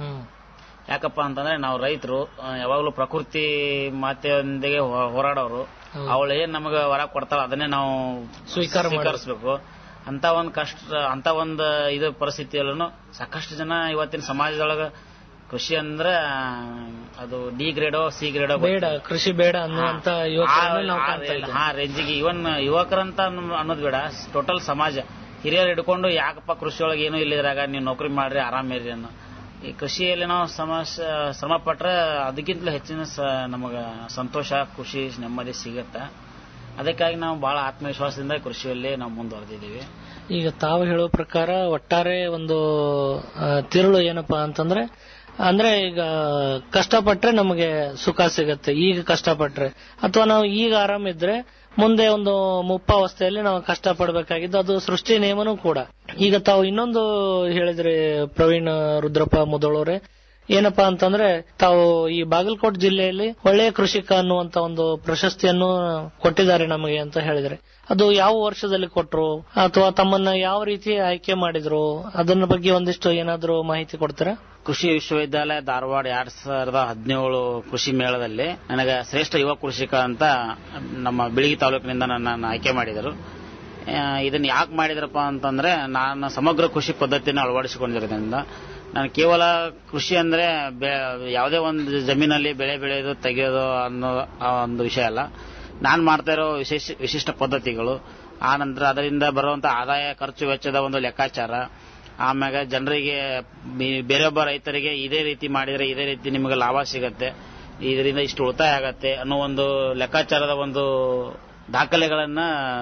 ಯಾಕಪ್ಪ ಅಂತಂದ್ರೆ ನಾವು ರೈತರು ಯಾವಾಗಲೂ ಪ್ರಕೃತಿ ಮಾತೆಯೊಂದಿಗೆ ಹೋ- ಹೋರಾಡೋರು ಅವಳು ಏನ್ ನಮಗೆ ಹೊರ ಕೊಡ್ತಾಳ ಅದನ್ನೇ ನಾವು ಸ್ವೀಕಾರ ಮಾಡಿ- ಸ್ವೀಕರಿಸಬೇಕು ಅಂತ ಒಂದ್ ಕಷ್ಟ ಅಂತ ಒಂದ್ ಇದು ಪರಿಸ್ಥಿತಿಯಲ್ಲೂ ಸಾಕಷ್ಟು ಜನ ಇವತ್ತಿನ ಸಮಾಜದೊಳಗ ಕೃಷಿ ಅಂದ್ರೆ ಆ, ಅದು ಡಿ ಗ್ರೇಡೋ ಸಿ ಗ್ರೇಡೋ ಬೇಡ ಕೃಷಿ ಬೇಡ ಅನ್ನುವಂತ ಯುವಕರನ್ನ ನಾವು ಕಾಣ್ತಾ ಇದ್ದೇವೆ ಹಾ ರೇಂಜಿಗೆ ಇವನ್ ಯುವಕರಂತ ಅನ್ನೋ- ಅನ್ನೋದು ಬೇಡ ಟೋಟಲ್ ಸಮಾಜ ಹಿರಿಯರು ಹಿಡ್ಕೊಂಡು ಯಾಕಪ್ಪ ಕೃಷಿಯೊಳಗೆ ಏನೂ ಇಲ್ಲಿದ್ರಾಗ ನೀವು ನೌಕರಿ ಮಾಡ್ರಿ ಆರಾಮಿರ್ರಿ ಅನ್ನೋ ಈ ಕೃಷಿಯಲ್ಲಿ ನಾವು ಸಮಸ್ಯೆ ಶ್ರಮ ಪಟ್ರೆ ಅದಕ್ಕಿಂತಲೂ ಹೆಚ್ಚಿನ ಸ ನಮಗ ಸಂತೋಷ ಖುಷಿ ನೆಮ್ಮದಿ ಸಿಗತ್ತೆ ಅದಕ್ಕಾಗಿ ನಾವು ಬಹಳ ಆತ್ಮವಿಶ್ವಾಸದಿಂದ ಕೃಷಿಯಲ್ಲಿ ನಾವು ಮುಂದುವರೆದಿದ್ದೀವಿ ಈಗ ತಾವು ಹೇಳೋ ಪ್ರಕಾರ ಒಟ್ಟಾರೆ ಒಂದು ಆ, ತಿರುಳು ಏನಪ್ಪಾ ಅಂತಂದ್ರೆ ಅಂದ್ರೆ ಈಗ ಕಷ್ಟಪಟ್ರೆ ನಮಗೆ ಸುಖ ಸಿಗತ್ತೆ ಈಗ ಕಷ್ಟಪಟ್ರೆ ಅಥವಾ ನಾವು ಈಗ ಆರಾಮಿದ್ರೆ ಮುಂದೆ ಒಂದು ಮುಪ್ಪಾವಸ್ಥೆಯಲ್ಲಿ ನಾವು ಕಷ್ಟ ಪಡ್ಬೇಕಾಗಿದ್ದು ಅದು ಸೃಷ್ಟಿ ನಿಯಮನೂ ಕೂಡ ಈಗ ತಾವು ಇನ್ನೊಂದು ಹೇಳಿದ್ರಿ ಪ್ರವೀಣ್ ರುದ್ರಪ್ಪ ಮುದೋಳವ್ರೆ ಏನಪ್ಪಾ ಅಂತಂದ್ರೆ ತಾವು ಈ ಬಾಗಲಕೋಟೆ ಜಿಲ್ಲೆಯಲ್ಲಿ ಒಳ್ಳೆಯ ಕೃಷಿಕ ಅನ್ನುವಂತ ಒಂದು ಪ್ರಶಸ್ತಿಯನ್ನು ಕೊಟ್ಟಿದ್ದಾರೆ ನಮಗೆ ಅಂತ ಹೇಳಿದ್ರೆ ಅದು ಯಾವ ವರ್ಷದಲ್ಲಿ ಕೊಟ್ರು ಅಥವಾ ತಮ್ಮನ್ನ ಯಾವ ರೀತಿ ಆಯ್ಕೆ ಮಾಡಿದ್ರು ಅದನ್ನ ಬಗ್ಗೆ ಒಂದಿಷ್ಟು ಏನಾದ್ರೂ ಮಾಹಿತಿ ಕೊಡ್ತೀರಾ ಕೃಷಿ ವಿಶ್ವವಿದ್ಯಾಲಯ ಧಾರವಾಡ ಎರಡ್ ಸಾವಿರದ ಹದಿನೇಳು ಕೃಷಿ ಮೇಳದಲ್ಲಿ ನನಗೆ ಶ್ರೇಷ್ಠ ಯುವ ಕೃಷಿಕ ಅಂತ ನಮ್ಮ ಬಿಳಿಗಿ ತಾಲೂಕಿನಿಂದ ನನ್ನನ್ನು ಆಯ್ಕೆ ಮಾಡಿದರು ಆ, ಇದನ್ನ ಯಾಕೆ ಮಾಡಿದ್ರಪ್ಪ ಅಂತಂದ್ರೆ ನಾನು ಸಮಗ್ರ ಕೃಷಿ ಪದ್ಧತಿನ ಅಳವಡಿಸಿಕೊಂಡಿರೋದ್ರಿಂದ ನಾನು ಕೇವಲ ಕೃಷಿ ಅಂದ್ರೆ ಬೆ- ಯಾವುದೇ ಒಂದು ಜಮೀನಲ್ಲಿ ಬೆಳೆ ಬೆಳೆಯೋದು ತೆಗೆಯೋದು ಅನ್ನೋ ಆ ಒಂದು ವಿಷಯ ಅಲ್ಲ ನಾನು ಮಾಡ್ತಾ ಇರೋ ವಿಶೇಷ ವಿಶಿಷ್ಟ ಪದ್ಧತಿಗಳು ಆ ನಂತರ ಅದರಿಂದ ಬರುವಂತ ಆದಾಯ ಖರ್ಚು ವೆಚ್ಚದ ಒಂದು ಲೆಕ್ಕಾಚಾರ ಆಮ್ಯಾಗ ಜನರಿಗೆ ಬಿ- ಬೇರೊಬ್ಬ ರೈತರಿಗೆ ಇದೇ ರೀತಿ ಮಾಡಿದ್ರೆ ಇದೇ ರೀತಿ ನಿಮಗೆ ಲಾಭ ಸಿಗತ್ತೆ ಇದರಿಂದ ಇಷ್ಟು ಉಳಿತಾಯ ಆಗತ್ತೆ ಅನ್ನೋ ಒಂದು ಲೆಕ್ಕಾಚಾರದ ಒಂದು ದಾಖಲೆಗಳನ್ನ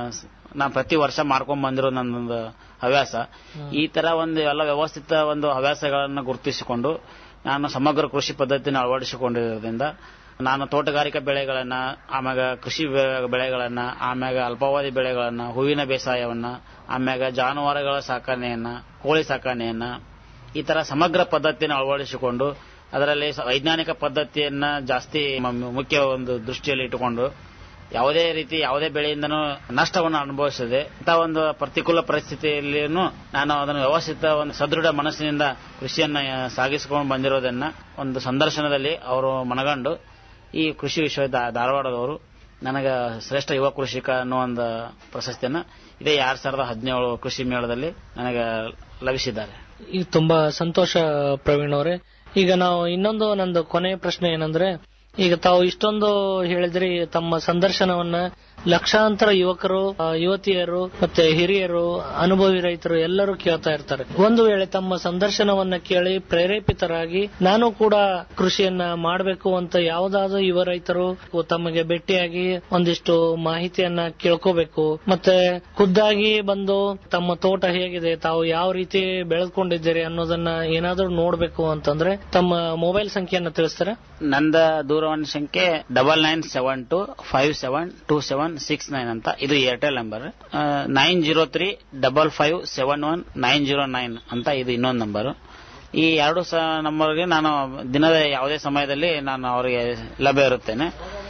ನಾನು ಪ್ರತಿ ವರ್ಷ ಮಾಡ್ಕೊಂಡ್ ಬಂದಿರೋ ನನ್ನೊಂದು ಹವ್ಯಾಸ ಈ ತರ ಒಂದು ಎಲ್ಲ ವ್ಯವಸ್ಥಿತ ಒಂದು ಹವ್ಯಾಸಗಳನ್ನ ಗುರುತಿಸಿಕೊಂಡು ನಾನು ಸಮಗ್ರ ಕೃಷಿ ಪದ್ಧತಿನ ಅಳವಡಿಸಿಕೊಂಡಿರೋದ್ರಿಂದ ನಾನು ತೋಟಗಾರಿಕಾ ಬೆಳೆಗಳನ್ನ ಆಮ್ಯಾಗ ಕೃಷಿ ಬೆ- ಬೆಳೆಗಳನ್ನ ಆಮ್ಯಾಗ ಅಲ್ಪಾವಧಿ ಬೆಳೆಗಳನ್ನ ಹೂವಿನ ಬೇಸಾಯವನ್ನ ಆಮ್ಯಾಗ ಜಾನುವಾರುಗಳ ಸಾಕಣೆಯನ್ನ ಕೋಳಿ ಸಾಕಣೆಯನ್ನ ಈ ತರ ಸಮಗ್ರ ಪದ್ಧತಿಯನ್ನು ಅಳವಡಿಸಿಕೊಂಡು ಅದರಲ್ಲಿ ಸ- ವೈಜ್ಞಾನಿಕ ಪದ್ಧತಿಯನ್ನ ಜಾಸ್ತಿ ಮ- ಮುಖ್ಯ ಒಂದು ದೃಷ್ಟಿಯಲ್ಲಿ ಇಟ್ಟುಕೊಂಡು ಯಾವುದೇ ರೀತಿ ಯಾವುದೇ ಬೆಳೆಯಿಂದನೂ ನಷ್ಟವನ್ನು ಅನುಭವಿಸದೆ ಇಂಥ ಒಂದು ಪ್ರತಿಕೂಲ ಪರಿಸ್ಥಿತಿಯಲ್ಲಿಯೂ ನಾನು ಅದನ್ನು ವ್ಯವಸ್ಥಿತ ಒಂದು ಸದೃಢ ಮನಸ್ಸಿನಿಂದ ಕೃಷಿಯನ್ನ ಆ, ಸಾಗಿಸಿಕೊಂಡು ಬಂದಿರೋದನ್ನ ಒಂದು ಸಂದರ್ಶನದಲ್ಲಿ ಅವರು ಮನಗಂಡು ಈ ಕೃಷಿ ವಿಶ್ವವಿದ್ಯಾಲಯ ಧಾರವಾಡದವರು ನನಗೆ ಶ್ರೇಷ್ಠ ಯುವ ಕೃಷಿಕ ಅನ್ನೋ ಒಂದು ಪ್ರಶಸ್ತಿಯನ್ನ ಇದೇ ಎರಡ್ ಸಾವಿರದ ಹದಿನೇಳು ಕೃಷಿ ಮೇಳದಲ್ಲಿ ನನಗೆ ಲಭಿಸಿದ್ದಾರೆ ಈಗ ತುಂಬಾ ಸಂತೋಷ ಪ್ರವೀಣ್ ಅವರೇ ಈಗ ನಾವು ಇನ್ನೊಂದು ನಂದು ಕೊನೆಯ ಪ್ರಶ್ನೆ ಏನಂದ್ರೆ ಈಗ ತಾವು ಇಷ್ಟೊಂದು ಹೇಳಿದ್ರಿ ತಮ್ಮ ಸಂದರ್ಶನವನ್ನ ಲಕ್ಷಾಂತರ ಯುವಕರು ಆ, ಯುವತಿಯರು ಮತ್ತೆ ಹಿರಿಯರು ಅನುಭವಿ ರೈತರು ಎಲ್ಲರೂ ಕೇಳ್ತಾ ಇರ್ತಾರೆ ಒಂದು ವೇಳೆ ತಮ್ಮ ಸಂದರ್ಶನವನ್ನ ಕೇಳಿ ಪ್ರೇರೇಪಿತರಾಗಿ ನಾನು ಕೂಡ ಕೃಷಿಯನ್ನ ಮಾಡಬೇಕು ಅಂತ ಯಾವ್ದಾದ್ರು ಯುವ ರೈತರು ತಮಗೆ ಭೇಟಿಯಾಗಿ ಒಂದಿಷ್ಟು ಮಾಹಿತಿಯನ್ನ ಕೇಳ್ಕೋಬೇಕು ಮತ್ತೆ ಖುದ್ದಾಗಿ ಬಂದು ತಮ್ಮ ತೋಟ ಹೇಗಿದೆ ತಾವು ಯಾವ ರೀತಿ ಬೆಳೆದುಕೊಂಡಿದ್ದೀರಿ ಅನ್ನೋದನ್ನ ಏನಾದ್ರೂ ನೋಡ್ಬೇಕು ಅಂತಂದ್ರೆ ತಮ್ಮ ಮೊಬೈಲ್ ಸಂಖ್ಯೆಯನ್ನ ತಿಳಿಸ್ತಾರ ನಂದ ದೂರವಾಣಿ ಸಂಖ್ಯೆ double nine seven two five seven two seven six nine ಅಂತ ಇದು Airtel number nine zero three double five seven one nine zero nine ಅಂತ ಇದು ಇನ್ನೊಂದು ನಂಬರ್ ಈ ಎರಡು ಸ ನಂಬರ್ಗೆ ನಾನು ದಿನದ ಯಾವುದೇ ಸಮಯದಲ್ಲಿ ನಾನು ಅವರಿಗೆ ಲಭ್ಯ ಇರುತ್ತೇನೆ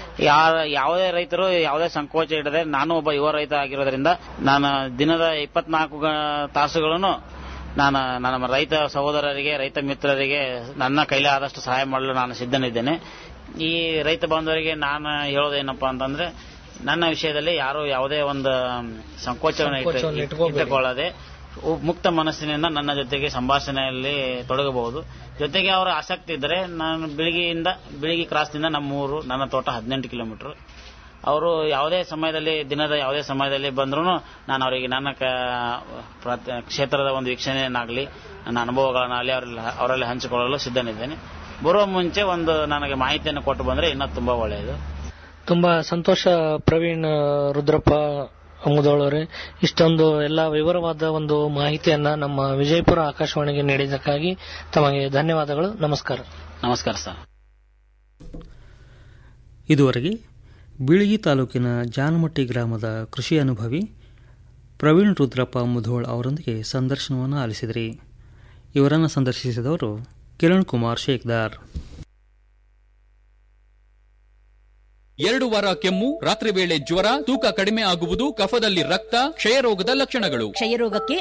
ಯಾ- ಯಾವುದೇ ರೈತರು ಯಾವುದೇ ಸಂಕೋಚ ಇಡದೆ ನಾನು ಒಬ್ಬ ಯುವ ರೈತ ಆಗಿರೋದ್ರಿಂದ ನಾನು ದಿನದ ಇಪ್ಪತ್ನಾಲ್ಕು ತಾಸುಗಳನ್ನು ನಾನು ನನ್ನ ರೈತ ಸಹೋದರರಿಗೆ ರೈತ ಮಿತ್ರರಿಗೆ ನನ್ನ ಕೈಲಿ ಆದಷ್ಟು ಸಹಾಯ ಮಾಡಲು ನಾನು ಸಿದ್ಧನಿದ್ದೇನೆ ಈ ರೈತ ಬಾಂಧವರಿಗೆ ನಾನು ಹೇಳೋದೇನಪ್ಪಾ ಅಂತಂದ್ರೆ ನನ್ನ ವಿಷಯದಲ್ಲಿ ಯಾರು ಯಾವುದೇ ಒಂದು ಸಂಕೋಚವನ್ನು ಇಟ್ಟು- ಸಂಕೋಚವನ್ನು ಇಟ್ಕೋಬೇಡಿ. ಇಟ್ಟುಕೊಳ್ಳದೆ ಉ- ಮುಕ್ತ ಮನಸ್ಸಿನಿಂದ ನನ್ನ ಜೊತೆಗೆ ಸಂಭಾಷಣೆಯಲ್ಲಿ ತೊಡಗಬಹುದು ಜೊತೆಗೆ ಅವರ ಆಸಕ್ತಿ ಇದ್ದರೆ ನಾನು ಬೆಳಿಗ್ಗೆಯಿಂದ ಬೆಳಿಗ್ಗೆ ಕ್ರಾಸ್ನಿಂದ ನಮ್ಮ ಊರು ನನ್ನ ತೋಟ ಹದಿನೆಂಟು ಕಿಲೋಮೀಟರ್ ಅವರು ಯಾವುದೇ ಸಮಯದಲ್ಲಿ ದಿನದ ಯಾವುದೇ ಸಮಯದಲ್ಲಿ ಬಂದ್ರೂ ನಾನು ಅವರಿಗೆ ನನ್ನ ಕ- ಪ್ರತ- ಕ್ಷೇತ್ರದ ಒಂದು ವೀಕ್ಷಣೆಯನ್ನಾಗಲಿ ನನ್ನ ಅನುಭವಗಳನ್ನಾಗಲಿ ಅವರಲ್ಲಿ ಅವರಲ್ಲಿ ಹಂಚಿಕೊಳ್ಳಲು ಸಿದ್ಧನಿದ್ದೇನೆ ಬರುವ ಮುಂಚೆ ಒಂದು ನನಗೆ ಮಾಹಿತಿಯನ್ನು ಕೊಟ್ಟು ಬಂದರೆ ಇನ್ನೂ ತುಂಬಾ ಒಳ್ಳೆಯದು ತುಂಬಾ ಸಂತೋಷ ಪ್ರವೀಣ್ ರುದ್ರಪ್ಪ ಮುದೋಳವರೇ ಇಷ್ಟೊಂದು ಎಲ್ಲ ವಿವರವಾದ ಒಂದು ಮಾಹಿತಿಯನ್ನ ನಮ್ಮ ವಿಜಯಪುರ ಆಕಾಶವಾಣಿಗೆ ನೀಡಿದ್ದಕ್ಕಾಗಿ ತಮಗೆ ಧನ್ಯವಾದಗಳು ನಮಸ್ಕಾರ ನಮಸ್ಕಾರ ಸರ್ ಇದುವರೆಗೆ ಬೀಳಗಿ ತಾಲೂಕಿನ ಜಾನಮಟ್ಟಿ ಗ್ರಾಮದ ಕೃಷಿ ಅನುಭವಿ ಪ್ರವೀಣ್ ರುದ್ರಪ್ಪ ಮುಧೋಳ್ ಅವರೊಂದಿಗೆ ಸಂದರ್ಶನವನ್ನು ಆಲಿಸಿದ್ರಿ ಇವರನ್ನು ಸಂದರ್ಶಿಸಿದವರು ಕಿರಣ್ ಕುಮಾರ್ ಶೇಖ್ದಾರ್ ಎರಡು ವಾರ ಕೆಮ್ಮು ರಾತ್ರಿ ವೇಳೆ ಜ್ವರ ತೂಕ ಕಡಿಮೆ ಆಗುವುದು ಕಫದಲ್ಲಿ ರಕ್ತ ಕ್ಷಯರೋಗದ ಲಕ್ಷಣಗಳು ಕ್ಷಯರೋಗಕ್ಕೆ